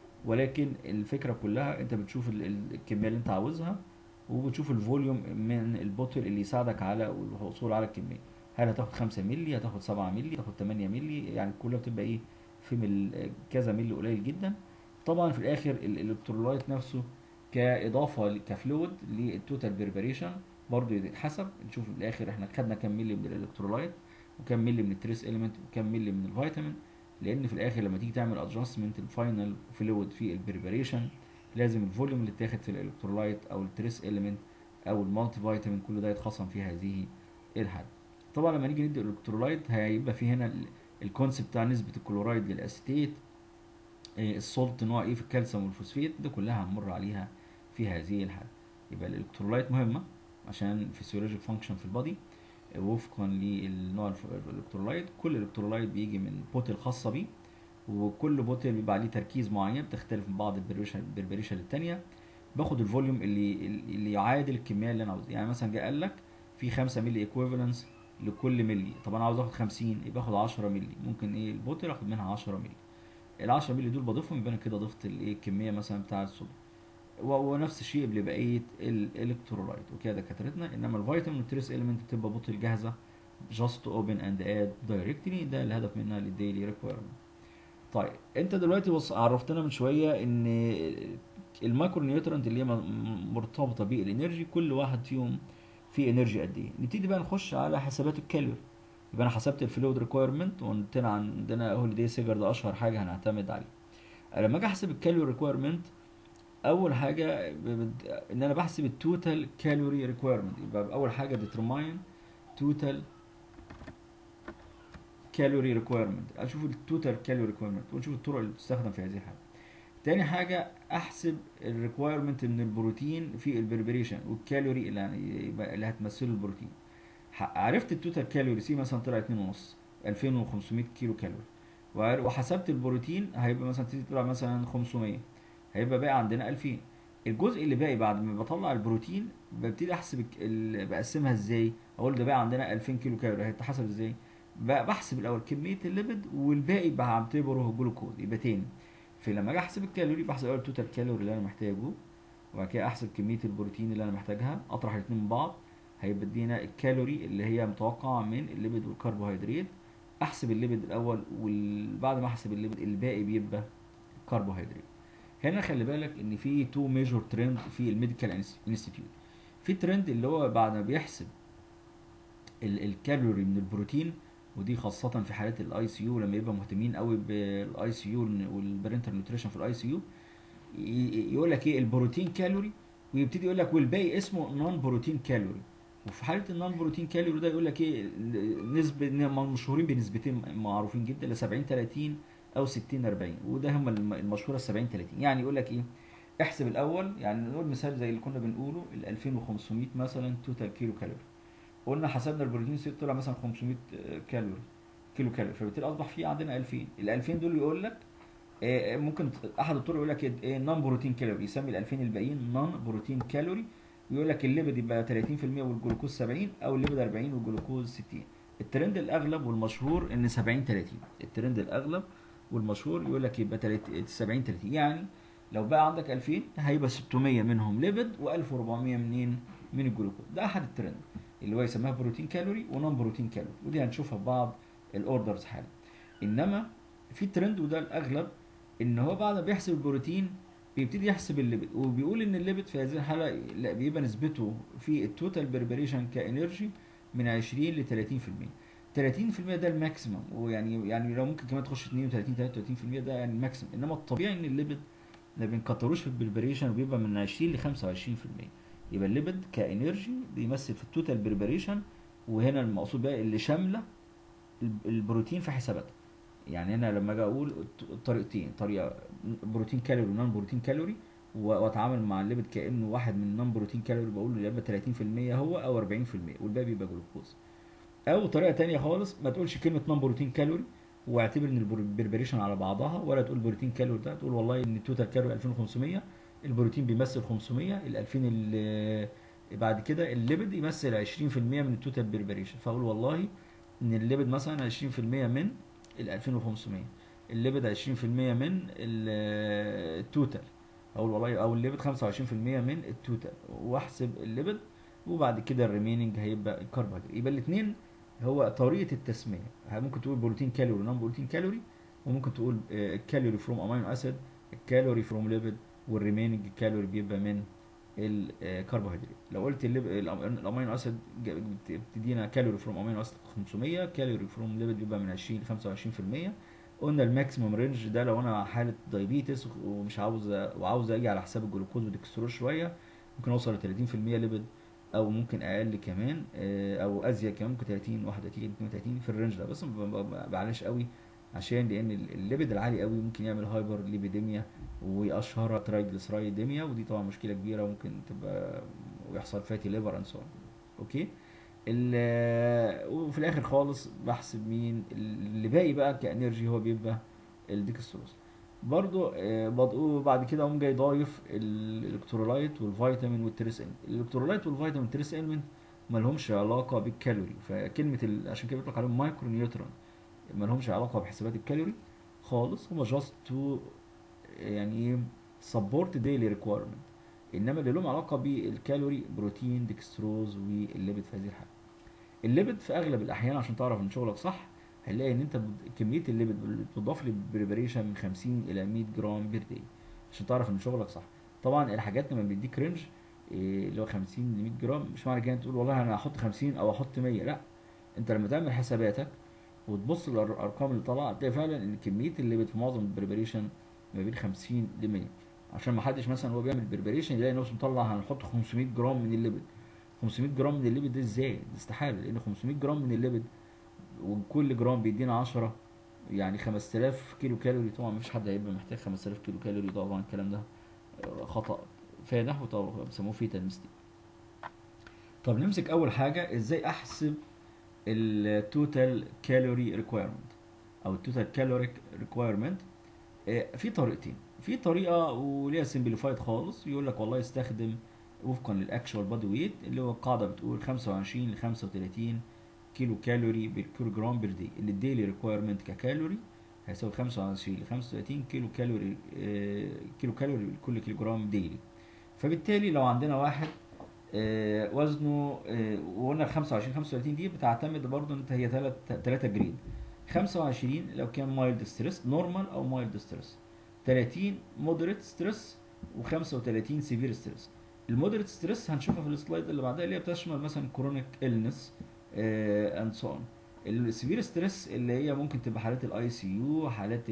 ولكن الفكره كلها انت بتشوف ال- ال- الكميه اللي انت عاوزها وبتشوف الفوليوم من البوتل اللي يساعدك على الحصول على الكميه هل هتاخد 5 مللي هتاخد 7 مللي هتاخد 8 مللي يعني كلها بتبقى ايه في مل كذا مللي قليل جدا طبعا في الاخر ال- الالكترولايت نفسه كاضافه ل- كفلويد للتوتال بريباريشن برضه يتحسب نشوف في الاخر احنا خدنا كام مللي من الالكترولايت وكام مللي من التريس اليمنت وكام مللي من الفيتامين لان في الاخر لما تيجي تعمل ادجستمنت الفاينل فلويد في البريباريشن لازم الفوليوم اللي اتاخد في الالكترولايت او التريس اليمنت او المالتي فيتامين كل ده يتخصم في هذه الحاله طبعا لما نيجي ندي الالكترولايت هيبقى في هنا الكونسيبت بتاع نسبه الكلورايد للاسيتيت إيه السولت نوع ايه في الكالسيوم والفوسفيت ده كلها هنمر عليها في هذه الحاله يبقى الالكترولايت مهمه عشان فيسيولوجيك فانكشن في البادي وفقا للنوع الف- الالكترولايت كل الكترولايت بيجي من بوتل خاصه بيه وكل بوتل بيبقى عليه تركيز معين بتختلف من بعض البربريشن البربريشن للتانيه باخد الفوليوم اللي اللي يعادل الكميه اللي انا عاوزها يعني مثلا جه قال لك في 5 مللي ايكويفالنس لكل ملي طب انا عاوز اخد 50 يبقى اخد 10 مللي ممكن ايه البوتل اخد منها 10 مللي ال 10 مللي دول بضيفهم يبقى انا كده ضفت الايه الكميه مثلا بتاع الصوديوم و- ونفس الشيء لبقيه الالكترولايت وكده دكاترتنا انما الفيتامين والتريس اليمنت بتبقى بوتل جاهزه جاست اوبن اند اد دايركتلي ده الهدف منها للديلي ريكويرمنت طيب انت دلوقتي بص عرفتنا من شويه ان المايكرو نيوترنت اللي هي م- مرتبطه بالانرجي كل واحد فيهم فيه انرجي قد ايه نبتدي بقى نخش على حسابات الكالوري يبقى انا حسبت الفلويد ريكويرمنت وقلنا عندنا هوليدي سيجر ده اشهر حاجه هنعتمد عليه لما اجي احسب الكالوري ريكويرمنت اول حاجه ب- بد- ان انا بحسب التوتال كالوري ريكويرمنت يبقى اول حاجه ديترماين توتال كالوري ريكويرمنت اشوف التوتال كالوري ريكويرمنت ونشوف الطرق اللي بتستخدم في هذه الحاله تاني حاجه احسب الريكويرمنت من البروتين في البريبريشن والكالوري اللي يعني يبقى اللي هتمثله البروتين ح- عرفت التوتال كالوري سي مثلا طلع 2 ونص 2500 كيلو كالوري وعر- وحسبت البروتين هيبقى مثلا تيجي تطلع مثلا 500 هيبقى باقي عندنا 2000 الجزء اللي باقي بعد ما بطلع البروتين ببتدي احسب الك- ال- بقسمها ازاي اقول ده باقي عندنا 2000 كيلو كالوري هيتحسب ازاي ب- بحسب الاول كميه الليبيد والباقي بعتبره جلوكوز يبقى تاني فلما اجي احسب الكالوري بحسب الاول التوتال كالوري اللي انا محتاجه وبعد كده احسب كميه البروتين اللي انا محتاجها اطرح الاثنين من بعض هيبقى ادينا الكالوري اللي هي متوقعه من الليبيد والكربوهيدرات احسب الليبيد الاول وبعد ما احسب الليبيد الباقي بيبقى كربوهيدرات هنا خلي بالك ان في تو ميجور ترند في الميديكال انستيتيوت في ترند اللي هو بعد ما بيحسب ال- الكالوري من البروتين ودي خاصة في حالات الاي سي يو لما يبقى مهتمين قوي بالاي سي يو والبرنتال نيوتريشن في الاي سي يو يقول لك ايه البروتين كالوري ويبتدي يقول لك والباقي اسمه نون بروتين كالوري وفي حاله النون بروتين كالوري ده يقول لك ايه نسبه مشهورين بنسبتين معروفين جدا ل 70 30 او 60 40 وده هم الم- المشهوره 70 30 يعني يقول لك ايه احسب الاول يعني نقول مثال زي اللي كنا بنقوله ال 2500 مثلا توتال كيلو كالوري قلنا حسبنا البروتين سيت طلع مثلا 500 كالوري كيلو كالوري فبالتالي اصبح في عندنا 2000 ال 2000 دول يقول لك آه، ممكن احد الطرق يقول لك ايه نون بروتين كالوري يسمي ال 2000 الباقيين نون بروتين كالوري ويقول لك الليبيد يبقى 30% والجلوكوز 70 او الليبيد 40 والجلوكوز 60 الترند الاغلب والمشهور ان 70 30 الترند الاغلب والمشهور يقول لك يبقى 30 70 30 يعني لو بقى عندك 2000 هيبقى 600 منهم ليبيد و1400 منين من الجلوكوز ده احد الترند اللي هو يسميها بروتين كالوري ونون بروتين كالوري ودي هنشوفها في بعض الاوردرز حالا انما في ترند وده الاغلب ان هو بعد ما بيحسب البروتين بيبتدي يحسب الليبيد وبيقول ان الليبيد في هذه الحاله لا بيبقى نسبته في التوتال بريبريشن كانرجي من 20 ل 30% 30% ده الماكسيمم ويعني يعني لو ممكن كمان تخش 32 33% ده يعني الماكسيمم انما الطبيعي ان الليبيد ما بنكتروش في البريبريشن وبيبقى من 20 ل 25% يبقى الليبيد كانرجي بيمثل في التوتال بريبريشن وهنا المقصود بقى اللي شامله الب- البروتين في حساباتها يعني هنا لما اجي اقول الط- الطريقتين طريقه بروتين كالوري ونون بروتين كالوري و- واتعامل مع الليبيد كانه واحد من النون بروتين كالوري بقول له يبقى 30% هو او 40% والباقي بيبقى جلوكوز او طريقه تانية خالص ما تقولش كلمه نون بروتين كالوري واعتبر ان البربريشن على بعضها ولا تقول بروتين كالوري ده تقول والله ان التوتال كالوري 2500 البروتين بيمثل 500 ال 2000 اللي بعد كده الليبيد يمثل 20% من التوتال بربريشن فاقول والله ان الليبيد مثلا 20% من ال 2500 الليبيد 20% من ال- التوتال اقول والله او الليبيد 25% من التوتال واحسب الليبيد وبعد كده الريميننج هيبقى الكربوهيدرات يبقى الاثنين هو طريقه التسميه ممكن تقول بروتين كالوري نون بروتين كالوري وممكن تقول كالوري فروم امينو اسيد الكالوري فروم ليبيد والريميننج كالوري بيبقى من الكربوهيدرات لو قلت الليب- الأم- الامينو اسيد جا- بت- بتدينا كالوري فروم امينو اسيد 500 كالوري فروم ليبيد بيبقى من 20 ل 25% قلنا الماكسيمم رينج ده لو انا حاله دايبيتس ومش عاوز وعاوز اجي على حساب الجلوكوز والدكسترول شويه ممكن اوصل ل 30% ليبيد او ممكن اقل كمان آه، او ازيد كمان ممكن 30 31 32 في الرينج ده بس ما ب- ب- بعلاش قوي عشان لان ال- الليبيد العالي قوي ممكن يعمل هايبر ليبيديميا واشهرها ترايجليسرايديميا ودي طبعا مشكله كبيره ممكن تبقى ويحصل فاتي ليفر اند اوكي ال- وفي الاخر خالص بحسب مين اللي باقي بقى كانرجي هو بيبقى الديكستروز برضو آه، بض- بعد كده اقوم جاي ضايف الالكترولايت والفيتامين والتريس إلمنت الالكترولايت والفيتامين والتريس إلمنت ما لهمش علاقه بالكالوري فكلمه ال... عشان كده بيطلق عليهم مايكرو نيوترون ما لهمش علاقه بحسابات الكالوري خالص هم جاست تو يعني ايه سبورت ديلي ريكويرمنت انما اللي لهم علاقه بالكالوري بروتين ديكستروز والليبيد في هذه الحاله الليبيد في اغلب الاحيان عشان تعرف ان شغلك صح هنلاقي ان انت بت- كميه الليبيد اللي بتضاف للبريبريشن من 50 الى 100 جرام بير داي عشان تعرف ان شغلك صح طبعا الحاجات لما بيديك رينج إيه، اللي هو 50 ل 100 جرام مش معنى كده تقول والله انا هحط 50 او احط 100 لا انت لما تعمل حساباتك وتبص للارقام اللي طالعه هتلاقي فعلا ان كميه الليبيد في معظم البريبريشن ما بين 50 ل 100 عشان ما حدش مثلا هو بيعمل بريبريشن يلاقي نفسه مطلع هنحط 500 جرام من الليبيد 500 جرام من الليبيد ده ازاي؟ دي استحاله لان 500 جرام من الليبيد وكل جرام بيدينا 10 يعني 5000 كيلو كالوري طبعا مفيش حد هيبقى محتاج 5000 كيلو كالوري طبعا الكلام ده خطأ فادح وطبعا بيسموه فيتال ميستيك طب نمسك اول حاجه ازاي احسب التوتال كالوري ريكويرمنت او التوتال كالوريك ريكويرمنت في طريقتين في طريقه وليها سمبليفايد خالص يقول لك والله استخدم وفقا للاكشوال بادي ويت اللي هو القاعده بتقول 25 ل 35 كيلو كالوري بالكيلو جرام بير داي اللي الديلي ريكويرمنت ككالوري هيساوي 25 ل 35 كيلو كالوري آه، كيلو كالوري لكل كيلو جرام ديلي فبالتالي لو عندنا واحد آه، وزنه آه، وقلنا ال 25 35 دي بتعتمد برضه ان انت هي ثلاث ثلاثه جريد 25 لو كان مايلد ستريس نورمال او مايلد ستريس 30 مودريت ستريس و35 سيفير ستريس المودريت ستريس هنشوفها في السلايد اللي بعدها اللي هي بتشمل مثلا كرونيك النس اند سو اون السيفير ستريس اللي هي ممكن تبقى حالات الاي سي يو حالات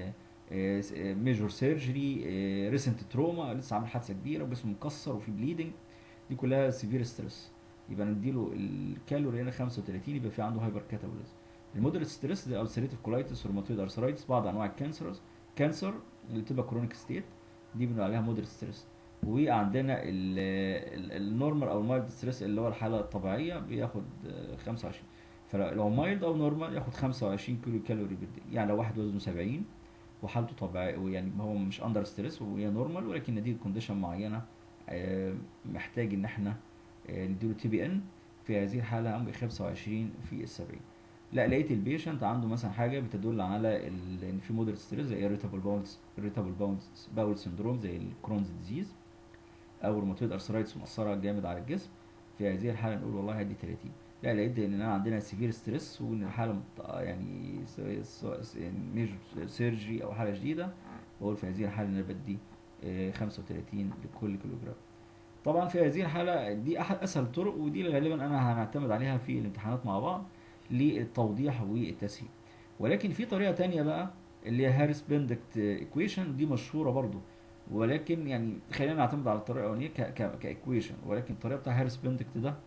الميجور سيرجري ريسنت تروما لسه عامل حادثه كبيره وجسمه مكسر وفي بليدنج دي كلها سيفير ستريس يبقى نديله الكالوري هنا 35 يبقى في عنده هايبر كاتابوليزم المودريت ستريس ده السيريتيف كولايتس روماتويد ارثرايتس بعض انواع الكانسرز كانسر اللي بتبقى كرونيك ستيت دي بنقول عليها مودريت ستريس وعندنا النورمال او المايلد ستريس اللي هو الحاله الطبيعيه بياخد آه، 25 فلو مايلد او نورمال ياخد 25 كيلو كالوري بير داي يعني لو واحد وزنه 70 وحالته طبيعيه يعني هو مش اندر ستريس وهي نورمال ولكن نتيجه كونديشن معينه آه، محتاج ان احنا آه، نديله تي بي ان في هذه الحاله هم 25 في ال 70 لا لقيت البيشنت عنده مثلا حاجه بتدل على ال- ان في مودريت ستريس زي irritable bowel irritable bowel bowel syndrome زي الكرونز ديزيز او روماتويد ارثرايتس مأثره جامد على الجسم في هذه الحاله نقول والله هدي 30 لا لقيت ان انا عندنا سيفير ستريس وان الحاله مت- يعني ميجر سيرجري او حاله جديده بقول في هذه الحاله ان انا بدي آه، 35 لكل كيلوجرام طبعا في هذه الحاله دي احد اسهل الطرق ودي اللي غالبا انا هنعتمد عليها في الامتحانات مع بعض للتوضيح والتسهيل ولكن في طريقه تانية بقى اللي هي هاريس بندكت ايكويشن دي مشهوره برضو ولكن يعني خلينا نعتمد على الطريقه الاولانيه كايكويشن ولكن الطريقه بتاع هاريس بندكت ده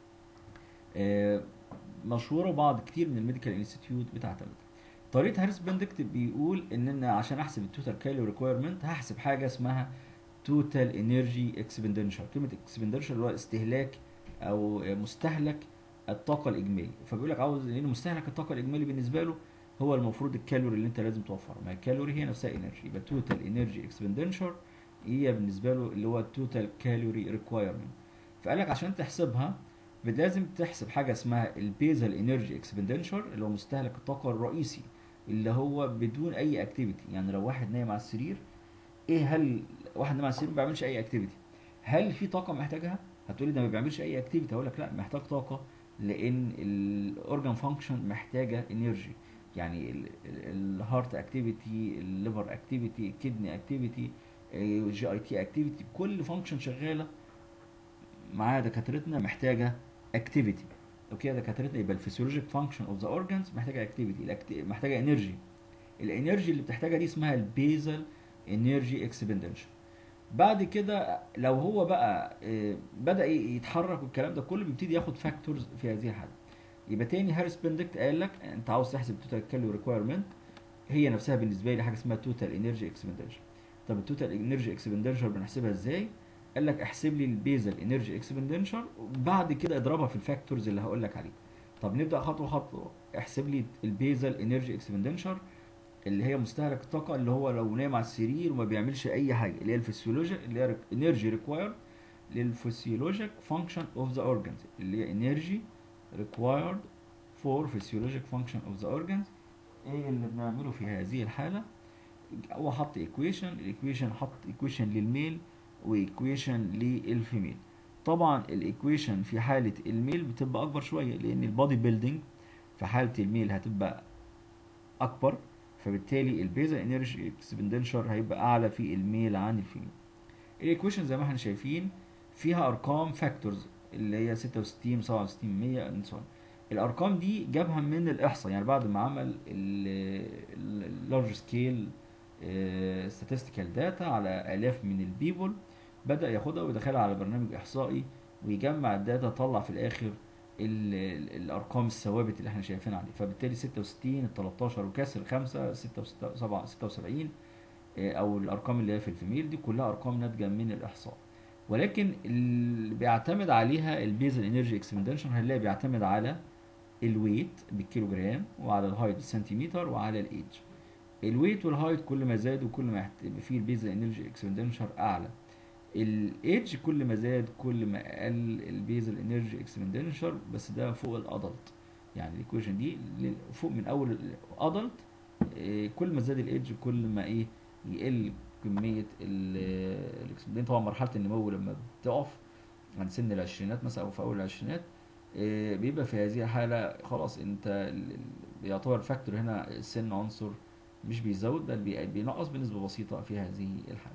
آه، مشهوره وبعض كتير من الميديكال انستيتيوت بتعتمد طريقه هاريس بندكت بيقول ان انا عشان احسب التوتال كالوري ريكويرمنت هحسب حاجه اسمها توتال انرجي اكسبندنشر كلمه اكسبندنشر اللي هو استهلاك او مستهلك الطاقه الاجمالي فبيقول لك عاوز لان مستهلك الطاقه الاجمالي بالنسبه له هو المفروض الكالوري اللي انت لازم توفره ما الكالوري هي نفسها انرجي يبقى توتال انرجي اكسبندنشر هي بالنسبه له اللي هو التوتال كالوري ريكوايرمنت فقال لك عشان تحسبها لازم تحسب حاجه اسمها البيزل انرجي اكسبندنشر اللي هو مستهلك الطاقه الرئيسي اللي هو بدون اي اكتيفيتي يعني لو واحد نايم على السرير ايه هل واحد نايم على السرير ما بيعملش اي اكتيفيتي هل في طاقه محتاجها هتقولي ده ما بيعملش اي اكتيفيتي هقول لك لا محتاج طاقه لان الاورجان فانكشن محتاجه انرجي يعني الهارت اكتيفيتي الليفر اكتيفيتي الكدني اكتيفيتي جي اي تي اكتيفيتي كل فانكشن شغاله مع دكاترتنا محتاجه اكتيفيتي اوكي يا دكاترتنا يبقى الفسيولوجيك فانكشن اوف ذا اورجانز محتاجه اكتيفيتي محتاجه انرجي الانرجي اللي بتحتاجها دي اسمها البيزل انرجي اكسبندنشن بعد كده لو هو بقى آه، بدا ي- يتحرك والكلام ده كله بيبتدي ياخد فاكتورز في هذه الحاله يبقى تاني هاريس بندكت قال لك انت عاوز تحسب توتال كالوري ريكويرمنت هي نفسها بالنسبه لي حاجه اسمها توتال انرجي اكسبندنشر طب التوتال انرجي اكسبندنشر بنحسبها ازاي قال لك احسب لي البيزل انرجي اكسبندنشر وبعد كده اضربها في الفاكتورز اللي هقول لك عليها طب نبدا خطوه خطوه احسب لي البيزل انرجي اكسبندنشر اللي هي مستهلك الطاقه اللي هو لو نايم على السرير وما بيعملش اي حاجه اللي هي الفسيولوجيا اللي هي انرجي ريكوايرد للفسيولوجيك فانكشن اوف ذا اورجانز اللي هي انرجي ريكوايرد فور فسيولوجيك فانكشن اوف ذا اورجانز ايه اللي بنعمله في هذه الحاله هو حط ايكويشن الايكويشن حط ايكويشن للميل وايكويشن للفيميل طبعا الايكويشن في حاله الميل بتبقى اكبر شويه لان البادي بيلدينج في حاله الميل هتبقى اكبر فبالتالي البيزل انرجي اكسبندنشر هيبقى اعلى في الميل عن الفيميل الايكويشن زي ما احنا شايفين فيها ارقام فاكتورز اللي هي 66 67 100 and so on. الارقام دي جابها من الاحصاء يعني بعد ما عمل اللارج سكيل statistical داتا على الاف من البيبول بدا ياخدها ويدخلها على برنامج احصائي ويجمع الداتا طلع في الاخر ال ال الارقام الثوابت اللي احنا شايفينها عليه فبالتالي 66 ال 13 وكسر 5 6 7 76 آه، او الارقام اللي هي في الفيميل دي كلها ارقام ناتجه من الاحصاء ولكن اللي بيعتمد عليها البيزل انرجي اكسبندنشن هنلاقي بيعتمد على الويت بالكيلوجرام وعلى الهايت بالسنتيمتر وعلى الايدج الويت والهايت كل ما زاد وكل ما يحت- يبقى فيه البيزل انرجي اكسبندنشر اعلى الايدج كل ما زاد كل ما قل البيزل انرجي اكسبندنشر بس ده فوق الادلت يعني الايكويشن دي ل- فوق من اول الادلت كل ما زاد الايدج كل ما ايه يقل كميه الاكسبندنشر طبعا مرحله النمو لما بتقف عند سن العشرينات مثلا او في اول العشرينات آه، بيبقى في هذه الحاله خلاص انت ال- ال- بيعتبر فاكتور هنا السن عنصر مش بيزود بل بي- بينقص بنسبه بسيطه في هذه الحاله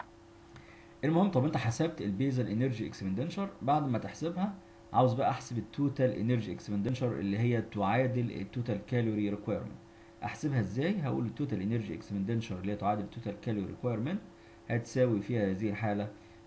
المهم طب انت حسبت البيزل انرجي اكسبندنشر بعد ما تحسبها عاوز بقى احسب التوتال انرجي اكسبندنشر اللي هي تعادل التوتال كالوري ريكويرمنت احسبها ازاي هقول التوتال انرجي اكسبندنشر اللي هي تعادل التوتال كالوري ريكويرمنت هتساوي فيها هذه الحاله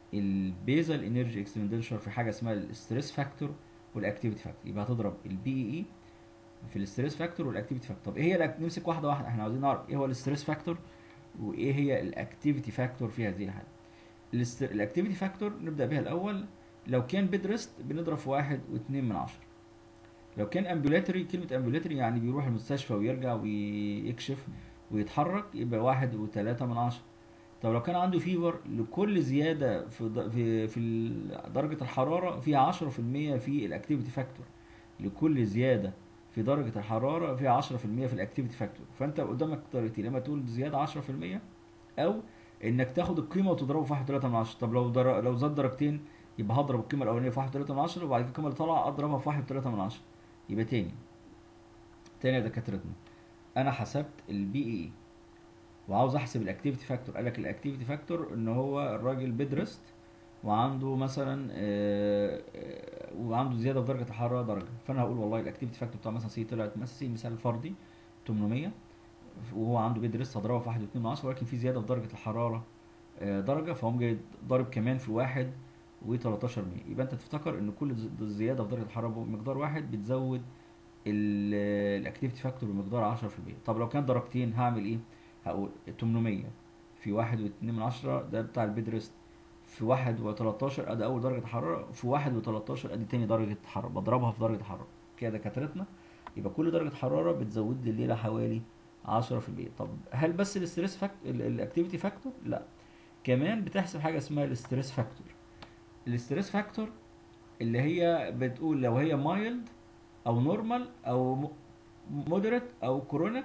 البيزل انرجي اكسبندنشر في حاجه اسمها الستريس فاكتور والاكتيفيتي فاكتور يبقى هتضرب البي اي في الستريس فاكتور والاكتيفيتي فاكتور طب ايه هي الأك- نمسك واحده واحده احنا عاوزين نعرف ايه هو الستريس فاكتور وايه هي الاكتيفيتي فاكتور في هذه الحاله الاكتيفيتي فاكتور نبدا بها الاول لو كان بيد ريست بنضرب في واحد واتنين من عشرة لو كان امبولاتري كلمة امبولاتري يعني بيروح المستشفى ويرجع ويكشف ويتحرك يبقى واحد وتلاتة من عشرة طب لو كان عنده فيفر لكل زيادة في د- في في ال- درجة الحرارة فيها عشرة في المية في الاكتيفيتي فاكتور لكل زيادة في درجة الحرارة فيها عشرة في المية في الاكتيفيتي فاكتور فانت قدامك طريقتين لما تقول زيادة عشرة في المية او انك تاخد القيمة وتضربه في واحد وتلاتة من عشرة طب لو در... لو زاد درجتين يبقى هضرب القيمة الأولانية في واحد وتلاتة من عشرة وبعد كده القيمة اللي طالعة أضربها في واحد وتلاتة من عشرة يبقى تاني تاني يا دكاترتنا أنا حسبت البي اي وعاوز أحسب الأكتيفيتي فاكتور قال لك الأكتيفيتي فاكتور إن هو الراجل بيد ريست وعنده مثلا آه، آه، وعنده زيادة في درجة الحرارة درجة فأنا هقول والله الأكتيفيتي فاكتور بتاع مثلا سي طلعت مثلا سي مثال فردي 800 وهو عنده بيد ريست هضربها في واحد واتنين من عشرة ولكن في زيادة في درجة الحرارة آه، درجة فهم جاي ضارب كمان في واحد و13 مية يبقى انت تفتكر ان كل ز- زيادة في درجة الحرارة بمقدار واحد بتزود الاكتيفيتي فاكتور بمقدار 10% طب لو كان درجتين هعمل ايه؟ هقول 800 في واحد واتنين من عشرة ده بتاع البيد ريست في واحد وتلاتاشر ادي اول درجة حرارة في واحد وتلاتاشر ادي تاني درجة حرارة بضربها في درجة حرارة كده دكاترتنا يبقى كل درجة حرارة بتزود لي الليلة حوالي 10% طب هل بس الاستريس فاكتور الاكتيفيتي فاكتور؟ لا كمان بتحسب حاجه اسمها الاستريس فاكتور الاستريس فاكتور اللي هي بتقول لو هي مايلد او نورمال او مودريت او كرونيك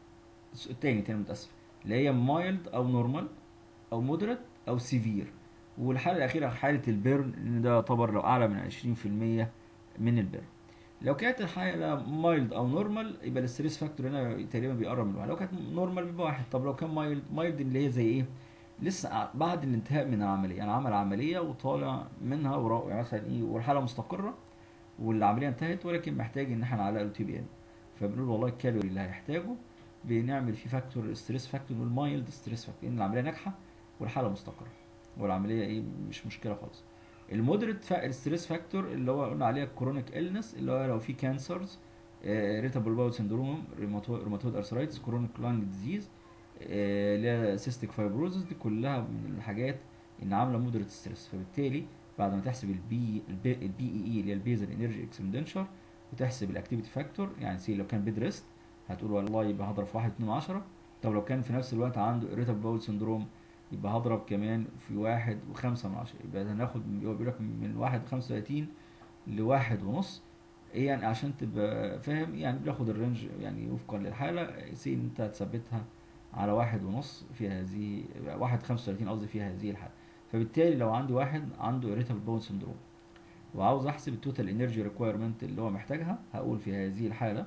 تاني تاني متاسف اللي هي مايلد او نورمال او مودريت او سيفير والحاله الاخيره حاله البيرن ان ده يعتبر لو اعلى من 20% من البيرن لو كانت الحاله مايلد او نورمال يبقى الاستريس فاكتور هنا تقريبا بيقرب من واحد لو كانت نورمال بيبقى واحد طب لو كان مايلد مايلد اللي هي زي ايه لسه بعد الانتهاء من العمليه انا عمل عمليه وطالع منها ورا مثلا ايه والحاله مستقره والعمليه انتهت ولكن محتاج ان احنا نعلق له تي بي ان فبنقول والله الكالوري اللي هيحتاجه بنعمل فيه فاكتور ستريس فاكتور نقول مايلد ستريس فاكتور ان العمليه ناجحه والحاله مستقره والعمليه ايه مش مشكله خالص المودريت ستريس فاكتور اللي هو قلنا عليها الكرونيك النس اللي هو لو في كانسرز ريتابل باول سندروم روماتويد ارثرايتس كرونيك لانج ديزيز اللي هي سيستيك فايبروزس دي كلها من الحاجات اللي عامله مودريت ستريس فبالتالي بعد ما تحسب البي البي اي اي اللي هي البيزل انرجي اكسبندنشر وتحسب الاكتيفيتي فاكتور يعني سي لو كان بيد ريست هتقول والله يبقى هضرب في 1 2 10 طب لو كان في نفس الوقت عنده irritable باول سندروم يبقى هضرب كمان في واحد وخمسة من عشرة يبقى هناخد بيقول لك من واحد وخمسة وتلاتين لواحد ونص ايه يعني عشان تبقى فاهم يعني بناخد الرينج يعني وفقا للحالة سي انت هتثبتها على واحد ونص في هذه واحد خمسة وتلاتين قصدي في هذه الحالة فبالتالي لو عندي واحد عنده irritable bone syndrome وعاوز احسب التوتال انرجي ريكويرمنت اللي هو محتاجها هقول في هذه الحالة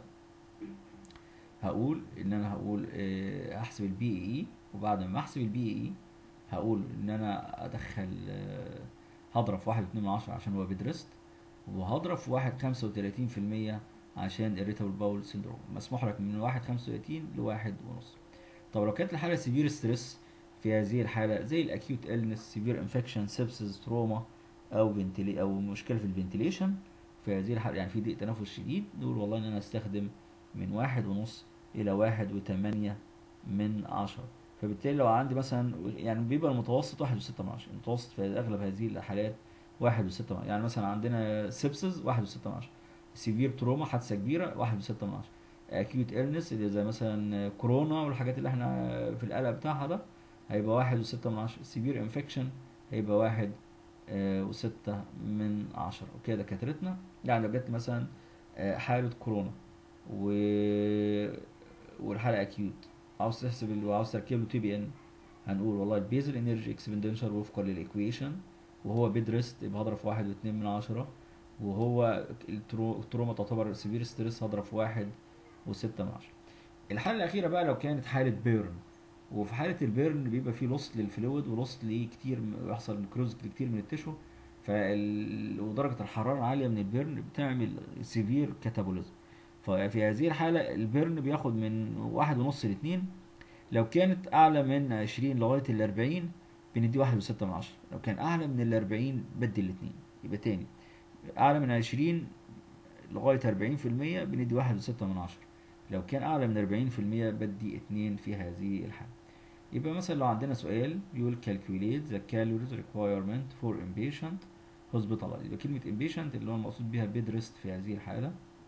هقول ان انا هقول اه هحسب البي اي وبعد ما احسب البي اي هقول ان انا ادخل اه هضرب في واحد واتنين من عشرة عشان هو بيدرست وهضرب في واحد خمسة وتلاتين في المية عشان irritable bowel syndrome مسموح لك من واحد خمسة وتلاتين لواحد ونص طب لو كانت الحالة سيفير ستريس في هذه الحالة زي الاكيوت النس سيفير انفكشن سيبسز تروما او فنتلي او مشكلة في الفنتليشن في هذه الحالة يعني في ضيق تنفس شديد نقول والله ان انا استخدم من واحد ونص الى واحد وتمانية من عشرة فبالتالي لو عندي مثلا يعني بيبقى المتوسط واحد وستة من عشرة المتوسط في اغلب هذه الحالات واحد وستة من عشرة يعني مثلا عندنا سيبسز واحد وستة من عشرة سيفير تروما حادثة كبيرة واحد وستة من عشرة اكيوت النس اللي زي مثلا كورونا والحاجات اللي احنا في القلق بتاعها ده هيبقى واحد وستة من عشرة سيفير انفكشن هيبقى واحد آه وستة من عشرة وكده دكاترتنا يعني لو جت مثلا آه حالة كورونا و والحالة اكيوت عاوز تحسب ال- وعاوز تركب له تي بي ان هنقول والله البيزل انرجي اكسبندنشر وفقا للايكويشن وهو بيد ريست يبقى هضرب في واحد واتنين من عشرة وهو الترو- التروما تعتبر سيفير ستريس هضرب في واحد وستة من عشرة الحاله الاخيره بقى لو كانت حاله بيرن وفي حاله البيرن بيبقى فيه لوس للفلويد ولوس لكتير بيحصل نكروز لكتير من التشو فال... ودرجه الحراره العاليه من البيرن بتعمل سيفير كاتابوليزم ففي هذه الحاله البيرن بياخد من واحد ونص لاتنين لو كانت اعلى من 20 لغايه ال 40 بندي واحد وستة من عشرة لو كان اعلى من ال 40 بدي الاتنين يبقى تاني اعلى من 20 لغايه 40% بندي واحد وستة من عشرة لو كان اعلى من 40% بدي اتنين في هذه الحاله يبقى مثلا لو عندنا سؤال بيقول calculate the calories requirement for inpatient hospitalized يبقى كلمة inpatient اللي هو المقصود بيها bed rest في هذه الحالة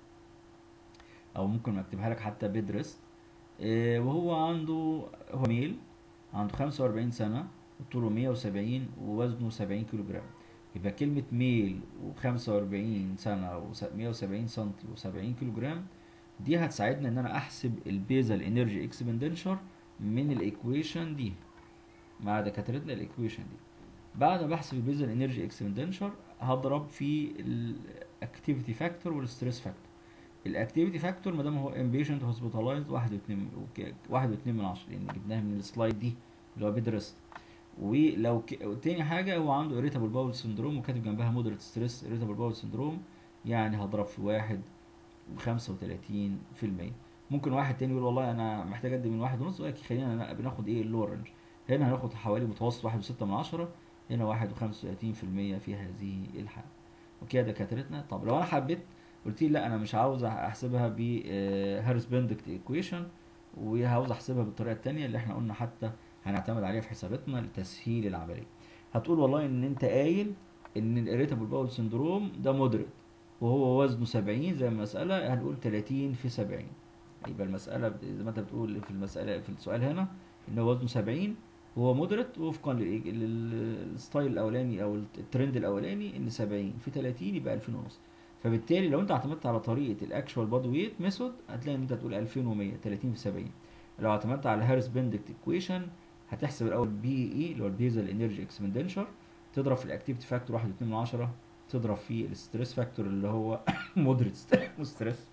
أو ممكن أكتبها لك حتى bed rest إيه وهو عنده هو ميل عنده 45 سنة وطوله 170 ووزنه 70 كيلو جرام يبقى كلمة ميل و45 سنة و170 سنتي و70 كيلو جرام دي هتساعدنا ان انا احسب البيزل انرجي اكسبندنشر من الايكويشن دي مع دكاترتنا الايكويشن دي بعد ما بحسب البيزل انرجي اكسبندنشر هضرب في الاكتيفيتي فاكتور والستريس فاكتور الاكتيفيتي فاكتور ما دام هو امبيشنت هوسبيتالايزد 1 و2 1 و2 من 10 لان جبناها من السلايد دي اللي هو بيدرست ولو ك... تاني حاجه هو عنده اريتابل باول سندروم وكاتب جنبها مودريت ستريس اريتابل باول سندروم يعني هضرب في واحد وخمسة وتلاتين في المية ممكن واحد تاني يقول والله انا محتاج ادي من واحد ونص ولكن خلينا بناخد ايه اللور رينج هنا هناخد حوالي متوسط واحد وستة من عشرة هنا واحد وخمسة وتلاتين في المية في هذه الحالة اوكي دكاترتنا طب لو انا حبيت قلت لي لا انا مش عاوز احسبها ب هارس بندكت ايكويشن وعاوز احسبها بالطريقه التانية اللي احنا قلنا حتى هنعتمد عليها في حساباتنا لتسهيل العمليه هتقول والله ان انت قايل ان الاريتابل باول سندروم ده مودريت وهو وزنه 70 زي المسألة هنقول 30 في 70 يبقى المسألة زي ما انت بتقول في المسألة في السؤال هنا ان هو وزنه 70 وهو مودريت وفقا للستايل الاولاني او الترند الاولاني ان 70 في 30 يبقى 2000 ونص فبالتالي لو انت اعتمدت على طريقة الاكشوال بادي ويت ميثود هتلاقي ان انت تقول 2100 30 في 70 لو اعتمدت على هارس بندكت ايكويشن هتحسب الاول بي اي اللي هو البيزل انرجي اكسبندنشر تضرب في الاكتيفيتي فاكتور 1.2 من 10 تضرب في الستريس فاكتور اللي هو مودريت ستريس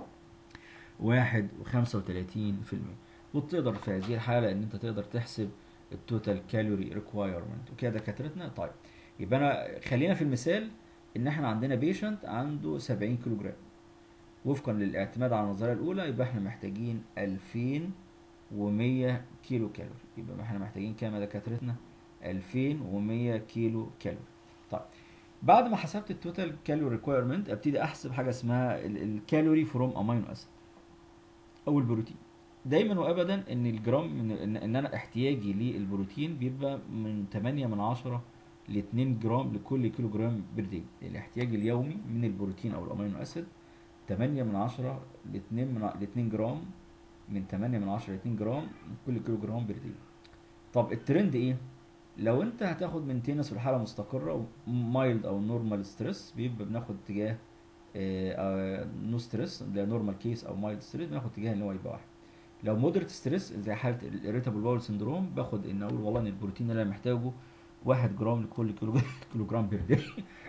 واحد وخمسة وتلاتين في المية وتقدر في هذه الحالة ان انت تقدر تحسب التوتال كالوري ريكوايرمنت وكده دكاترتنا طيب يبقى انا خلينا في المثال ان احنا عندنا بيشنت عنده 70 كيلو جرام وفقا للاعتماد على النظريه الاولى يبقى احنا محتاجين 2100 كيلو كالوري يبقى احنا محتاجين كام يا دكاترتنا 2100 كيلو كالوري طيب بعد ما حسبت التوتال كالوري ريكويرمنت ابتدي احسب حاجه اسمها الكالوري فروم امينو اسيد او البروتين دايما وابدا ان الجرام من ان, إن انا احتياجي للبروتين بيبقى من 8 من 10 ل 2 جرام لكل كيلو جرام بير داي الاحتياج اليومي من البروتين او الامينو اسيد 8 من 10 ل 2 من ل 2 جرام من 8 من 10 ل 2 جرام كل كيلو جرام بير داي طب الترند ايه لو انت هتاخد مينتينس في الحاله مستقره مايلد او نورمال ستريس بيبقى بناخد اتجاه نو ستريس ده نورمال كيس او مايلد ستريس بناخد اتجاه ان هو يبقى واحد لو مودريت ستريس زي حاله الاريتابل باول سندروم باخد ان اقول والله ان البروتين اللي انا محتاجه 1 جرام لكل كيلو كيلو جرام بير داي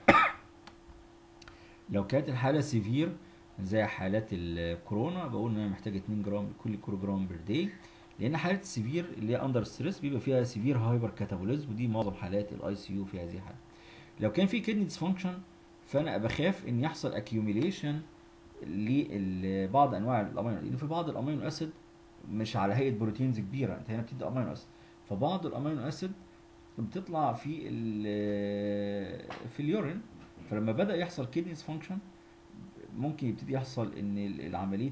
لو كانت الحاله سيفير زي حالات الكورونا بقول ان انا محتاج 2 جرام لكل كيلو جرام بير داي لان حاله السيفير اللي هي اندر ستريس بيبقى فيها سيفير هايبر كاتابوليزم ودي معظم حالات الاي سي يو في هذه الحاله لو كان في كدني ديسفانكشن فانا بخاف ان يحصل اكيوميليشن لبعض انواع الامينو لان في بعض الامينو اسيد مش على هيئه بروتينز كبيره انت هنا بتدي امينو اسيد فبعض الامينو اسيد بتطلع في في اليورين فلما بدا يحصل كدني ديسفانكشن ممكن يبتدي يحصل ان عمليه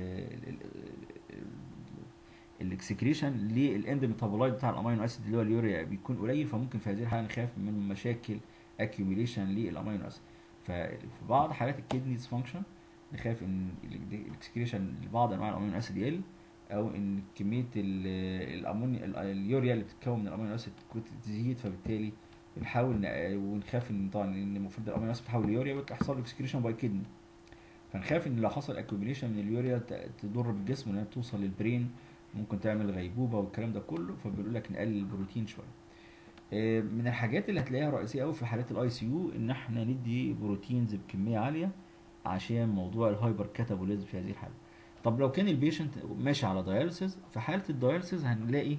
الاكسكريشن للاند ميتابولايت بتاع الامينو اسيد اللي هو اليوريا بيكون قليل فممكن في هذه الحاله نخاف من مشاكل اكيوميليشن للامينو اسيد ففي بعض حالات الكدني ديسفانكشن نخاف ان الاكسكريشن لبعض انواع الامينو اسيد يقل او ان كميه الامونيا اليوريا اللي بتتكون من الامينو اسيد تزيد فبالتالي بنحاول ونخاف ان طبعا ان المفروض الامينو اسيد تحول ليوريا بتحصل له اكسكريشن باي كدني فنخاف ان لو حصل اكيوميليشن من اليوريا تضر بالجسم وانها توصل للبرين ممكن تعمل غيبوبه والكلام ده كله فبيقول لك نقلل البروتين شويه من الحاجات اللي هتلاقيها رئيسيه قوي في حالات الاي سي يو ان احنا ندي بروتينز بكميه عاليه عشان موضوع الهايبر كاتابوليزم في هذه الحاله طب لو كان البيشنت ماشي على داياليسيس في حاله الداياليسيس هنلاقي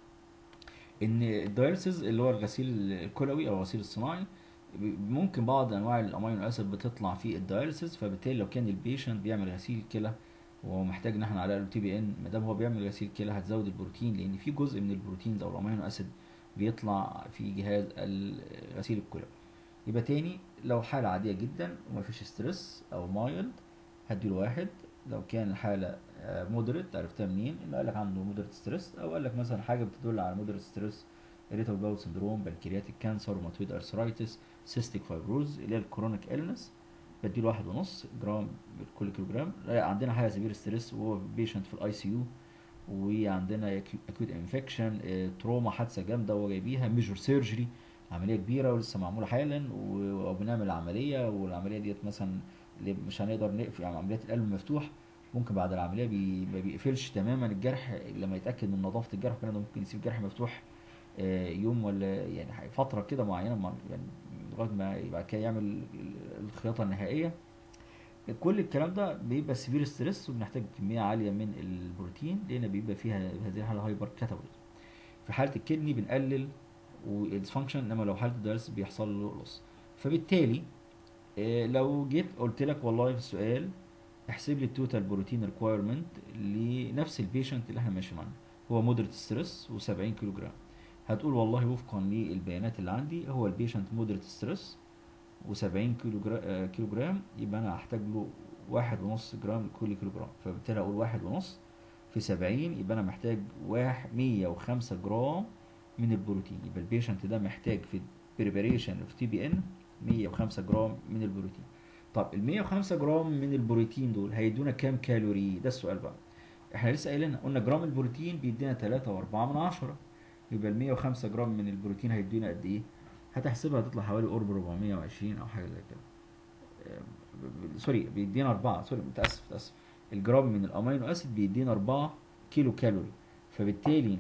ان الداياليسيس اللي هو الغسيل الكلوي او الغسيل الصناعي ممكن بعض انواع الامينو اسيد بتطلع في الداياليسيس فبالتالي لو كان البيشنت بيعمل غسيل كلى وهو محتاج ان احنا على تي بي ان ما دام هو بيعمل غسيل كلى هتزود البروتين لان في جزء من البروتينز او الامينو اسيد بيطلع في جهاز الغسيل الكلوي يبقى تاني لو حالة عادية جدا ومفيش ستريس او مايلد هديله واحد لو كان الحالة مودريت عرفتها منين؟ انه قال لك عنده مودريت ستريس او قال لك مثلا حاجة بتدل على مودريت ستريس irritable bowel syndrome بنكرياتيك كانسر روماتويد ارثرايتس سيستيك فايبروز اللي هي الكرونيك النس بديله واحد ونص جرام كل كيلو جرام عندنا حاجه سيفير ستريس وهو بيشنت في الاي سي يو وعندنا اكيوت انفكشن تروما حادثه جامده وهو جايبيها ميجور سيرجري عمليه كبيره ولسه معموله حالا وبنعمل عمليه والعمليه ديت مثلا مش هنقدر نقفل يعني عمليات القلب مفتوح ممكن بعد العمليه بي ما بيقفلش تماما الجرح لما يتاكد من نظافه الجرح وكده ممكن يسيب الجرح مفتوح يوم ولا يعني فتره كده معينه يعني لغايه ما يبقى كده يعمل الخياطه النهائيه كل الكلام ده بيبقى سيفير ستريس وبنحتاج كميه عاليه من البروتين لان بيبقى فيها هذه الحاله هايبر كاتابوليزم في حاله الكدني بنقلل والديسفانكشن انما لو حاله الدايلس بيحصل له لص فبالتالي لو جيت قلت لك والله في السؤال احسب لي التوتال بروتين ريكوايرمنت لنفس البيشنت اللي احنا ماشي معاه هو مودريت ستريس و70 كيلو جرام هتقول والله وفقا للبيانات اللي عندي هو البيشنت مودريت ستريس و70 كيلو جرام, كيلو جرام يبقى انا هحتاج له واحد ونص جرام لكل كيلو جرام فبالتالي اقول واحد ونص في 70 يبقى انا محتاج واحد 105 جرام من البروتين يبقى البيشنت ده محتاج في بريباريشن في تي بي ان 105 جرام من البروتين طب ال 105 جرام من البروتين دول هيدونا كام كالوري ده السؤال بقى احنا لسه قايلين قلنا جرام البروتين بيدينا 3 و4 من 10 يبقى ال 105 جرام من البروتين هيدينا قد ايه هتحسبها هتطلع حوالي قرب 420 او حاجه زي كده سوري بيدينا 4 سوري متاسف متاسف الجرام من الامينو اسيد بيدينا 4 كيلو كالوري فبالتالي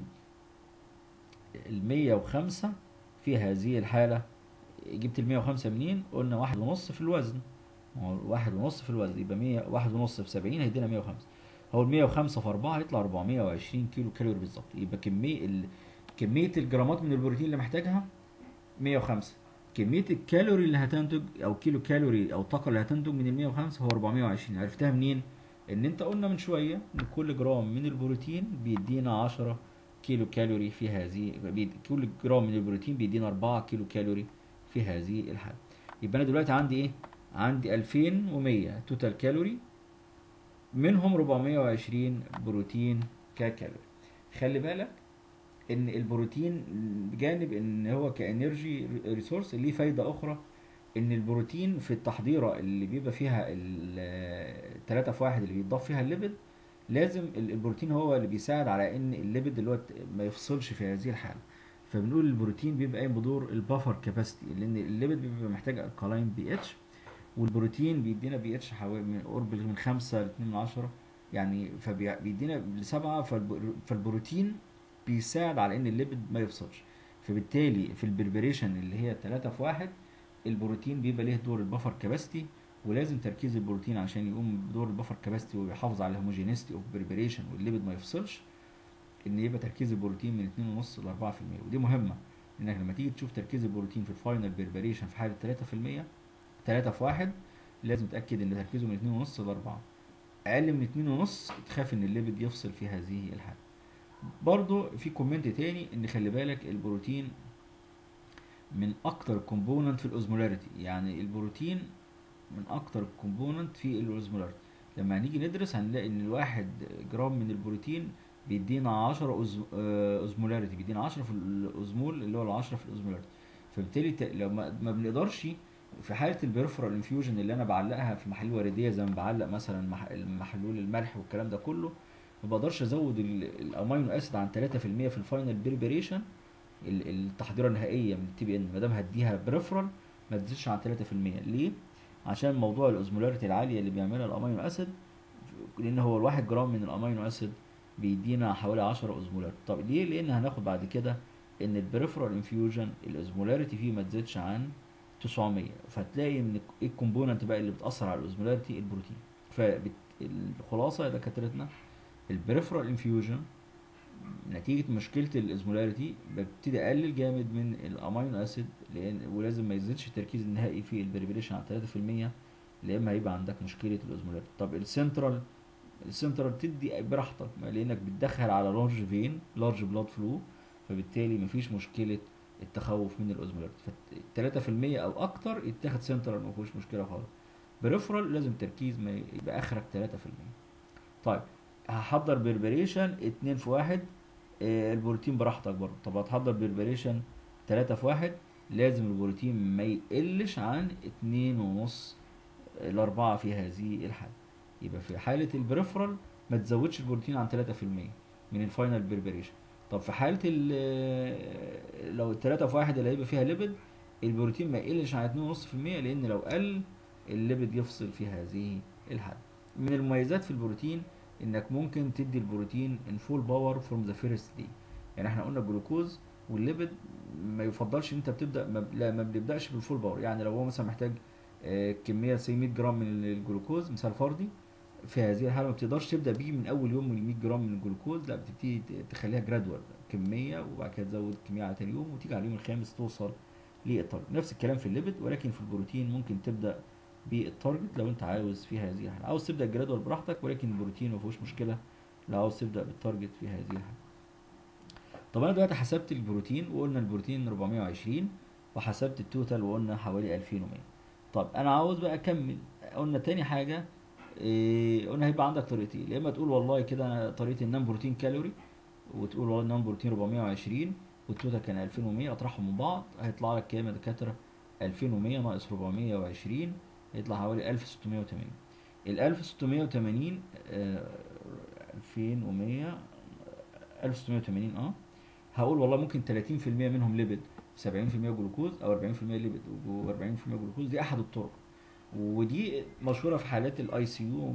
ال 105 في هذه الحاله جبت ال 105 منين قلنا واحد ونص في الوزن هو واحد ونص في الوزن يبقى 100 واحد ونص في 70 هيدينا 105 هو ال 105 في 4 هيطلع 420 كيلو كالوري بالظبط يبقى كميه ال... كميه الجرامات من البروتين اللي محتاجها 105 كميه الكالوري اللي هتنتج او كيلو كالوري او الطاقه اللي هتنتج من ال 105 هو 420 عرفتها منين ان انت قلنا من شويه ان كل جرام من البروتين بيدينا 10 كيلو كالوري في هذه كل جرام من البروتين بيدينا 4 كيلو كالوري في هذه الحاله يبقى انا دلوقتي عندي ايه عندي 2100 توتال كالوري منهم 420 بروتين ككالوري خلي بالك ان البروتين بجانب ان هو كانرجي ريسورس ليه فايده اخرى ان البروتين في التحضيره اللي بيبقى فيها الثلاثة في واحد اللي بيتضاف فيها الليبيد لازم البروتين هو اللي بيساعد على ان الليبيد اللي هو ما يفصلش في هذه الحاله فبنقول البروتين بيبقى قايم بدور البفر كاباسيتي لان الليبيد بيبقى محتاج الكالاين بي اتش والبروتين بيدينا بي اتش حوالي من قرب من 5 ل 2 من 10 يعني فبيدينا لسبعة فالبروتين بيساعد على ان الليبيد ما يفصلش فبالتالي في البربريشن اللي هي 3 في 1 البروتين بيبقى ليه دور البفر كاباسيتي ولازم تركيز البروتين عشان يقوم بدور البفر كاباسيتي ويحافظ على الهوموجينيستي اوف بربريشن والليبيد ما يفصلش ان يبقى تركيز البروتين من 2.5 ل 4% ودي مهمه انك لما تيجي تشوف تركيز البروتين في الفاينل بربريشن في حاله 3% 3 في 1 لازم تتاكد ان تركيزه من 2.5 ل 4 اقل من 2.5 تخاف ان الليبيد يفصل في هذه الحاله برضو في كومنت تاني ان خلي بالك البروتين من اكتر كومبوننت في الاوزمولاريتي يعني البروتين من اكتر كومبوننت في الاوزمولاريتي لما هنيجي ندرس هنلاقي ان الواحد جرام من البروتين بيدينا 10 اوزمولاريتي بيدينا 10 في الاوزمول اللي هو ال 10 في الاوزمولاريتي فبالتالي لو ما بنقدرش في حاله البريفرال انفيوجن اللي انا بعلقها في محاليل ورديه زي ما بعلق مثلا محلول الملح والكلام ده كله ما بقدرش ازود الامينو اسيد عن 3% في الفاينل بريبريشن التحضيره النهائيه من التي بي ان ما دام هديها بريفرال ما تزيدش عن 3% ليه؟ عشان موضوع الاوزمولاريتي العاليه اللي بيعملها الامينو اسيد لان هو الواحد جرام من الامينو اسيد بيدينا حوالي 10 اوزمولاريتي طب ليه؟ لان هناخد بعد كده ان البريفرال انفيوجن الاوزمولاريتي فيه ما تزيدش عن 900 فتلاقي ان ايه الكومبوننت بقى اللي بتاثر على الاوزمولاريتي البروتين فالخلاصه يا دكاترتنا البريفرال انفيوجن نتيجة مشكلة الازمولاريتي ببتدي اقلل جامد من الامينو اسيد لان ولازم ما يزيدش التركيز النهائي في البريبريشن عن 3% لا اما هيبقى عندك مشكلة الازمولاريتي طب السنترال السنترال تدي براحتك ما لانك بتدخل على لارج فين لارج بلاد فلو فبالتالي مفيش مشكلة التخوف من الاوزمولاريتي ف 3% او اكتر يتاخد سنترال ما فيهوش مشكلة خالص بريفرال لازم تركيز ما يبقى اخرك 3% طيب هحضر بربريشن 2 في 1 آه، البروتين براحتك برضه طب هتحضر بربريشن 3 في 1 لازم البروتين ما يقلش عن 2 ونص ل 4 في هذه الحالة يبقى في حالة البريفرال ما تزودش البروتين عن 3% من الفاينل بربريشن طب في حالة ال لو التلاتة في واحد اللي هيبقى فيها ليبيد البروتين ما يقلش عن اتنين ونص في المية لأن لو قل الليبيد يفصل في هذه الحالة من المميزات في البروتين انك ممكن تدي البروتين ان فول باور فروم ذا فيرست دي يعني احنا قلنا الجلوكوز والليبيد ما يفضلش ان انت بتبدا ما لا ما بنبداش بالفول باور يعني لو هو مثلا محتاج آه، كميه زي 100 جرام من الجلوكوز مثال فردي في هذه الحاله ما بتقدرش تبدا بيه من اول يوم من 100 جرام من الجلوكوز لا بتبتدي ت- تخليها جرادوال كميه وبعد كده تزود كميه على تاني يوم وتيجي على اليوم الخامس توصل للتارجت نفس الكلام في الليبيد ولكن في البروتين ممكن تبدا بالتارجت لو انت عاوز في هذه الحاله عاوز تبدا جرادوال براحتك ولكن البروتين ما فيهوش مشكله لو عاوز تبدا بالتارجت في هذه الحاله طب انا دلوقتي حسبت البروتين وقلنا البروتين 420 وحسبت التوتال وقلنا حوالي 2100 طب انا عاوز بقى اكمل قلنا تاني حاجه إيه قلنا هيبقى عندك طريقتين يا اما تقول والله كده انا طريقه النان بروتين كالوري وتقول والله النان بروتين 420 والتوتال كان 2100 اطرحهم من بعض هيطلع لك كام يا دكاتره 2100 ناقص 420 هيطلع حوالي 1680 ال 1680 آه، 2100 1680 اه هقول والله ممكن 30% منهم ليبيد 70% جلوكوز او 40% ليبيد و40% جلوكوز دي احد الطرق ودي مشهوره في حالات الاي سي يو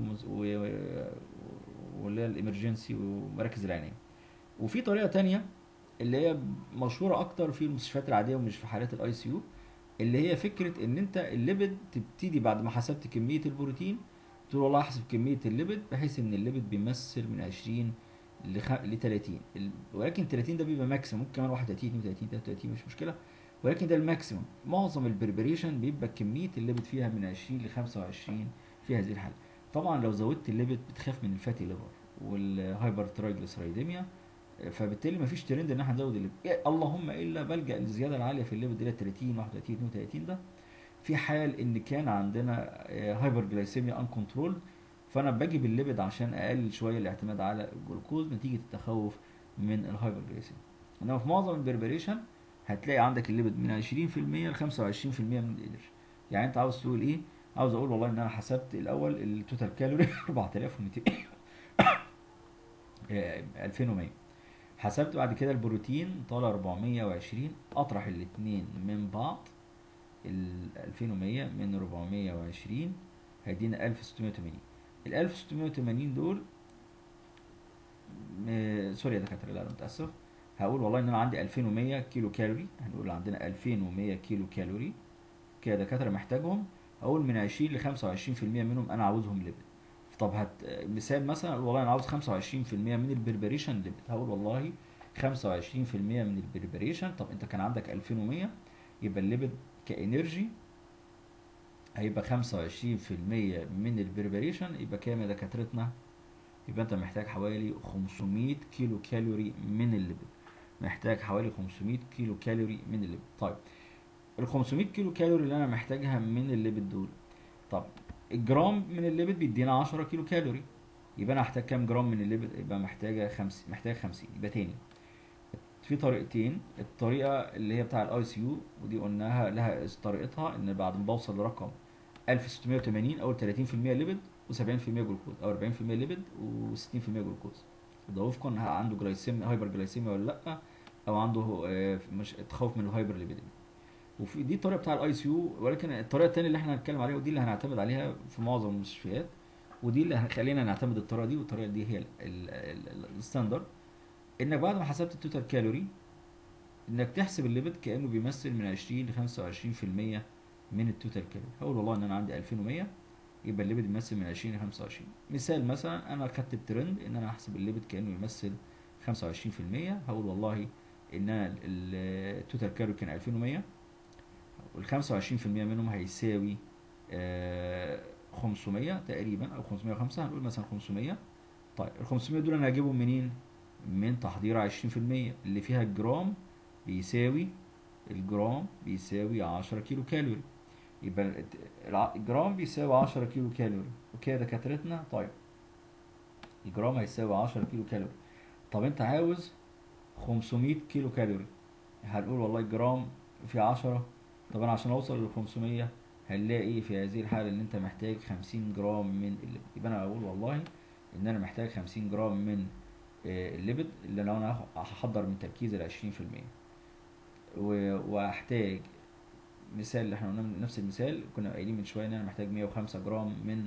واللي هي الامرجنسي ومراكز العنايه وفي طريقه تانية اللي هي مشهوره اكتر في المستشفيات العاديه ومش في حالات الاي سي يو اللي هي فكره ان انت الليبيد تبتدي بعد ما حسبت كميه البروتين تقول والله احسب كميه الليبيد بحيث ان الليبيد بيمثل من 20 ل 30 ال- ولكن 30 ده بيبقى ماكسيموم ممكن كمان 31 32 33 مش مشكله ولكن ده الماكسيموم معظم البربريشن بيبقى كميه الليبيد فيها من 20 ل 25 في هذه الحاله طبعا لو زودت الليبيد بتخاف من الفاتي ليفر والهايبر ترايجليسرايديميا فبالتالي مفيش ترند ان احنا نزود الليبيد إيه اللهم الا بلجا للزياده العاليه في الليبيد الى 30 31 32 ده في حال ان كان عندنا هايبر جلايسيميا ان كنترول فانا باجي بالليبيد عشان اقلل شويه الاعتماد على الجلوكوز نتيجه التخوف من الهايبر جلايسيميا انما في معظم البربريشن هتلاقي عندك الليبيد من 20% ل 25% من الانرجي يعني انت عاوز تقول ايه عاوز اقول والله ان انا حسبت الاول التوتال كالوري 4200 آه، 2100 حسبت بعد كده البروتين طالع 420 اطرح الاثنين من بعض ال 2100 من 420 هيدينا 1680 ال 1680 دول م- سوري يا دكاتره لا انا متاسف هقول والله ان انا عندي 2100 كيلو كالوري هنقول عندنا 2100 كيلو كالوري كده دكاتره محتاجهم اقول من 20 ل 25% منهم انا عاوزهم ليبيد طب هت مثال مثلا أقول والله انا عاوز 25% من البربريشن ليبيد هقول والله 25% من البربريشن طب انت كان عندك 2100 يبقى الليبيد كانرجي هيبقى 25% من البربريشن يبقى كام يا دكاترتنا يبقى انت محتاج حوالي 500 كيلو كالوري من الليبيد محتاج حوالي 500 كيلو كالوري من الليبيد طيب ال 500 كيلو كالوري اللي انا محتاجها من الليبيد دول طب الجرام من الليبيد بيدينا 10 كيلو كالوري يبقى انا هحتاج كام جرام من الليبيد يبقى محتاجه 50 محتاج 50 يبقى تاني في طريقتين الطريقه اللي هي بتاع الاي سي يو ودي قلناها لها طريقتها ان بعد ما بوصل لرقم 1680 اول 30% ليبيد و70% جلوكوز او 40% ليبيد و60% جلوكوز ده وفقا عنده جلايسيميا هايبر جلايسيميا ولا لا او عنده آه، مش تخوف من الهايبر ليبيديميا وفي دي الطريقه بتاع الاي سي يو ولكن الطريقه الثانيه اللي احنا هنتكلم عليها ودي اللي هنعتمد عليها في معظم المستشفيات ودي اللي هنخلينا نعتمد الطريقه دي والطريقه دي هي ال- ال- ال- الستاندرد انك بعد ما حسبت التوتال كالوري انك تحسب الليبيد كانه بيمثل من 20 ل 25% من التوتال كالوري هقول والله ان انا عندي 2100 يبقى الليبيد بيمثل من 20 ل 25 مثال مثلا انا خدت الترند ان انا احسب الليبيد كانه يمثل 25% هقول والله ان انا التوتال كالوري كان 2100 وال 25% منهم هيساوي آه، 500 تقريبا او 505 هنقول مثلا 500 طيب ال 500 دول انا هجيبهم منين؟ من تحضير 20% اللي فيها الجرام بيساوي الجرام بيساوي 10 كيلو كالوري يبقى الت- الع- الجرام بيساوي 10 كيلو كالوري اوكي يا دكاترتنا طيب الجرام هيساوي 10 كيلو كالوري طب انت عاوز 500 كيلو كالوري هنقول والله الجرام في 10 طب انا عشان اوصل ل 500 هنلاقي في هذه الحالة ان انت محتاج 50 جرام من الليبيد يبقى انا اقول والله ان انا محتاج 50 جرام من آه، الليبيد اللي لو انا هاخ- هحضر من تركيز ال 20% و- واحتاج مثال اللي احنا قلنا نفس المثال كنا قايلين من شويه ان انا محتاج 105 جرام من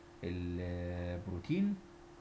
البروتين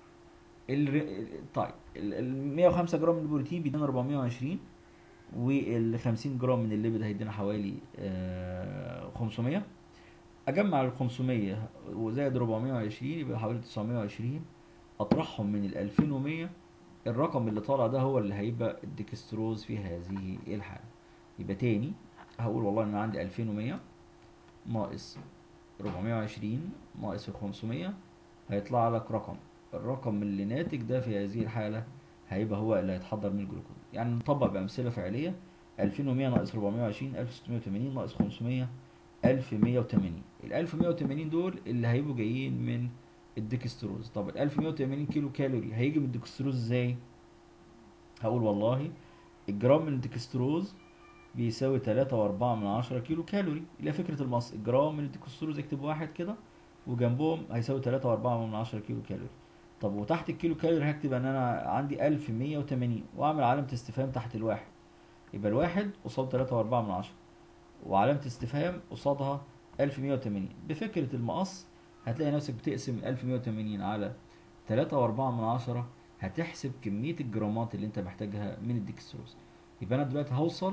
ال طيب ال ال 105 جرام من البروتين بيدينا 420 وال 50 جرام من الليبيد هيدينا حوالي آه، 500 اجمع ال 500 وزائد 420 يبقى حوالي 920 اطرحهم من ال 2100 الرقم اللي طالع ده هو اللي هيبقى الديكستروز في هذه الحالة يبقى تاني هقول والله ان عندي 2100 ناقص 420 ناقص ال 500 هيطلع لك رقم الرقم اللي ناتج ده في هذه الحالة هيبقى هو اللي هيتحضر من الجلوكوز يعني نطبق بأمثلة فعلية 2100 ناقص 420 1680 ناقص 500 1180 ال 1180 دول اللي هيبقوا جايين من الديكستروز طب ال 1180 كيلو كالوري هيجي من الديكستروز ازاي هقول والله الجرام من الديكستروز بيساوي 3 و4 من 10 كيلو كالوري اللي هي فكرة المص الجرام من الديكستروز اكتب واحد كده وجنبهم هيساوي 3 و4 من 10 كيلو كالوري طب وتحت الكيلو كالوري هكتب ان انا عندي 1180 واعمل علامة استفهام تحت الواحد يبقى الواحد قصاد 3 و4 من 10 وعلامة استفهام قصادها 1180 بفكرة المقص هتلاقي نفسك بتقسم 1180 على 3 و4 من 10 هتحسب كمية الجرامات اللي انت محتاجها من الديكستروز يبقى انا دلوقتي هوصل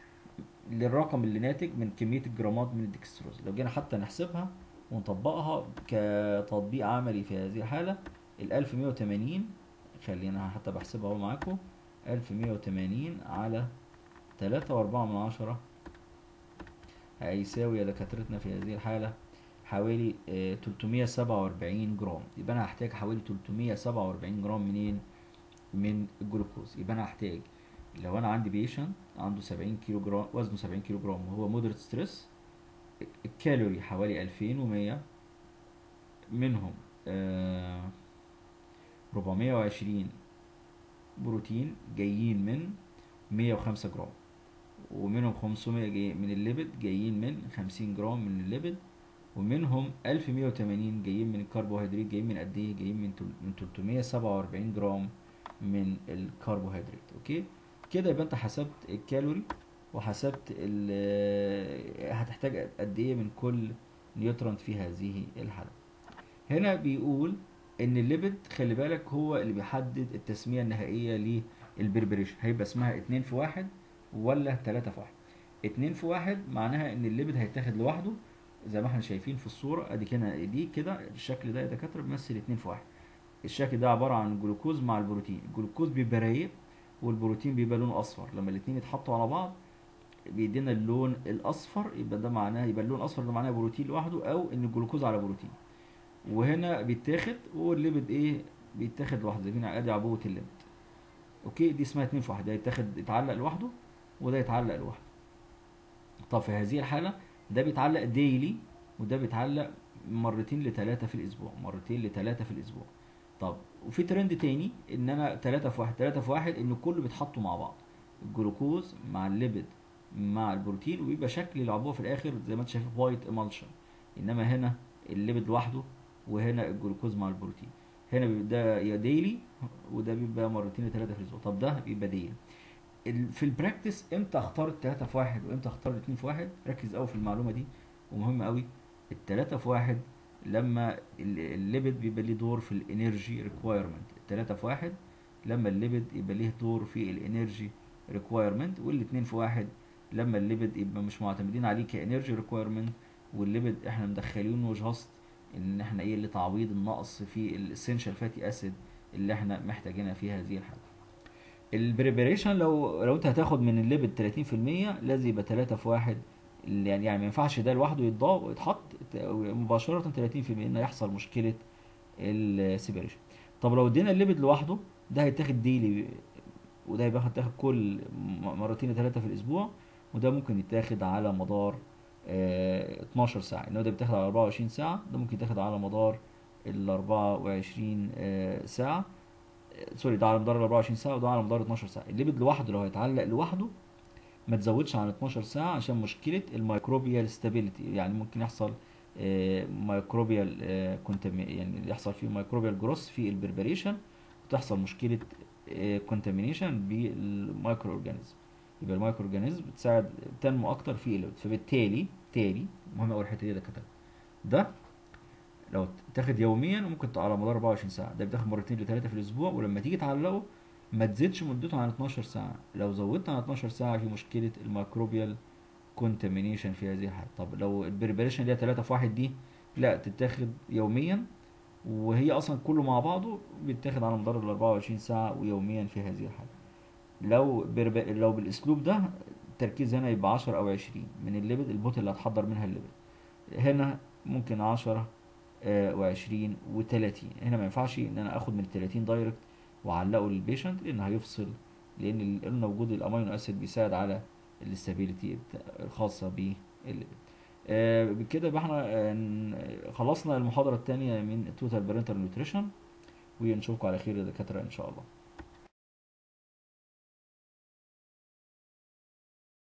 للرقم اللي ناتج من كمية الجرامات من الديكستروز لو جينا حتى نحسبها ونطبقها كتطبيق عملي في هذه الحالة ال 1180 خلينا حتى بحسبها اهو معاكم 1180 على 3 و4 من 10 هيساوي يا دكاترتنا في هذه الحالة حوالي آه، 347 جرام يبقى انا هحتاج حوالي 347 جرام منين من الجلوكوز يبقى انا هحتاج لو انا عندي بيشنت عنده 70 كيلو جرام وزنه 70 كيلو جرام وهو مودريت ستريس الكالوري حوالي 2100 منهم آه 420 بروتين جايين من 105 جرام ومنهم 500 جاي من الليبيد جايين من 50 جرام من الليبيد ومنهم 1180 جايين من الكربوهيدرات جايين من قد ايه جايين من تل- من 347 جرام من الكربوهيدرات اوكي كده يبقى انت حسبت الكالوري وحسبت ال- هتحتاج قد ايه من كل نيوترونت في هذه الحالة هنا بيقول ان الليبيد خلي بالك هو اللي بيحدد التسمية النهائية للبربريشن هيبقى اسمها اتنين في واحد ولا تلاتة في واحد اتنين في واحد معناها ان الليبيد هيتاخد لوحده زي ما احنا شايفين في الصورة ادي كده دي كده الشكل ده يا دكاترة بيمثل اتنين في واحد الشكل ده عبارة عن الجلوكوز مع البروتين الجلوكوز بيبقى رايق والبروتين بيبقى لونه اصفر لما الاتنين يتحطوا على بعض بيدينا اللون الاصفر يبقى ده معناه يبقى اللون الاصفر ده معناه بروتين لوحده او ان الجلوكوز على بروتين وهنا بيتاخد والليبيد ايه بيتاخد لوحده زي ادي عبوة الليبيد اوكي دي اسمها اتنين في واحد ده يتاخد يتعلق لوحده وده يتعلق لوحده طب في هذه الحالة ده بيتعلق ديلي وده بيتعلق مرتين لثلاثة في الأسبوع مرتين لثلاثة في الأسبوع طب وفي ترند تاني إن أنا تلاتة في واحد تلاتة في واحد إن كله بيتحطوا مع بعض الجلوكوز مع الليبيد مع البروتين وبيبقى شكل العبوة في الآخر زي ما أنت شايف وايت emulsion إنما هنا الليبيد لوحده وهنا الجلوكوز مع البروتين هنا بيبقى ده يا ديلي وده بيبقى مرتين لثلاثة في الأسبوع طب ده بيبقى ديلي ال- في البراكتس امتى اختار التلاتة في واحد وامتى اختار الاتنين في واحد ركز قوي في المعلومة دي ومهم قوي التلاتة في واحد لما ال- الليبيد بيبقى ليه دور في الانرجي ريكوايرمنت التلاتة في واحد لما الليبيد يبقى ليه دور في الانرجي ريكوايرمنت والاتنين في واحد لما الليبيد يبقى مش معتمدين عليه كانرجي ريكوايرمنت والليبيد احنا مدخلينه جاست ان احنا ايه لتعويض النقص في الاسينشال فاتي اسيد اللي احنا محتاجينها في هذه الحاله البريبريشن لو لو انت هتاخد من الليبid 30% لازم يبقى 3 في 1 يعني يعني ما ينفعش ده لوحده يتضاف ويتحط مباشره 30% ان يحصل مشكله السيبريشن طب لو ادينا الليبid لوحده ده هيتاخد ديلي وده هيبقى يتاخد كل مرتين ثلاثه في الاسبوع وده ممكن يتاخد على مدار آه 12 ساعه انه ده بيتاخد على 24 ساعه ده ممكن يتاخد على مدار ال 24 آه ساعه سوري ده على مدار ال 24 ساعه وده على مدار 12 ساعه الليبيد لوحده لو هيتعلق لوحده ما تزودش عن 12 ساعه عشان مشكله الميكروبيال ستابيليتي يعني ممكن يحصل ميكروبيال يعني يحصل فيه ميكروبيال جروس في البربريشن وتحصل مشكله كونتامينيشن بالمايكرو اورجانيزم يبقى المايكرو اورجانيزم بتساعد تنمو اكتر في الليبيد فبالتالي تالي مهم اول الحته دي ده كتب ده لو تاخد يوميا ممكن على مدار 24 ساعه ده بتاخد مرتين لثلاثه في الاسبوع ولما تيجي تعلقه ما تزيدش مدته عن 12 ساعه لو زودت عن 12 ساعه في مشكله الميكروبيال كونتامينيشن في هذه الحاله طب لو البريبريشن اللي هي 3 في 1 دي لا تتاخد يوميا وهي اصلا كله مع بعضه بيتاخد على مدار ال 24 ساعه ويوميا في هذه الحاله لو برب... لو بالاسلوب ده التركيز هنا يبقى 10 او 20 من الليبد البوت اللي هتحضر منها الليبد هنا ممكن 10 وعشرين وتلاتين هنا ما ينفعش ان انا اخد من التلاتين دايركت واعلقه للبيشنت لان هيفصل لان قلنا وجود الامينو اسيد بيساعد على الاستابيليتي الخاصه بالليبيد آه بكده يبقى احنا آه خلصنا المحاضره الثانيه من التوتال بارنتال نيوتريشن ونشوفكم على خير يا دكاتره ان شاء الله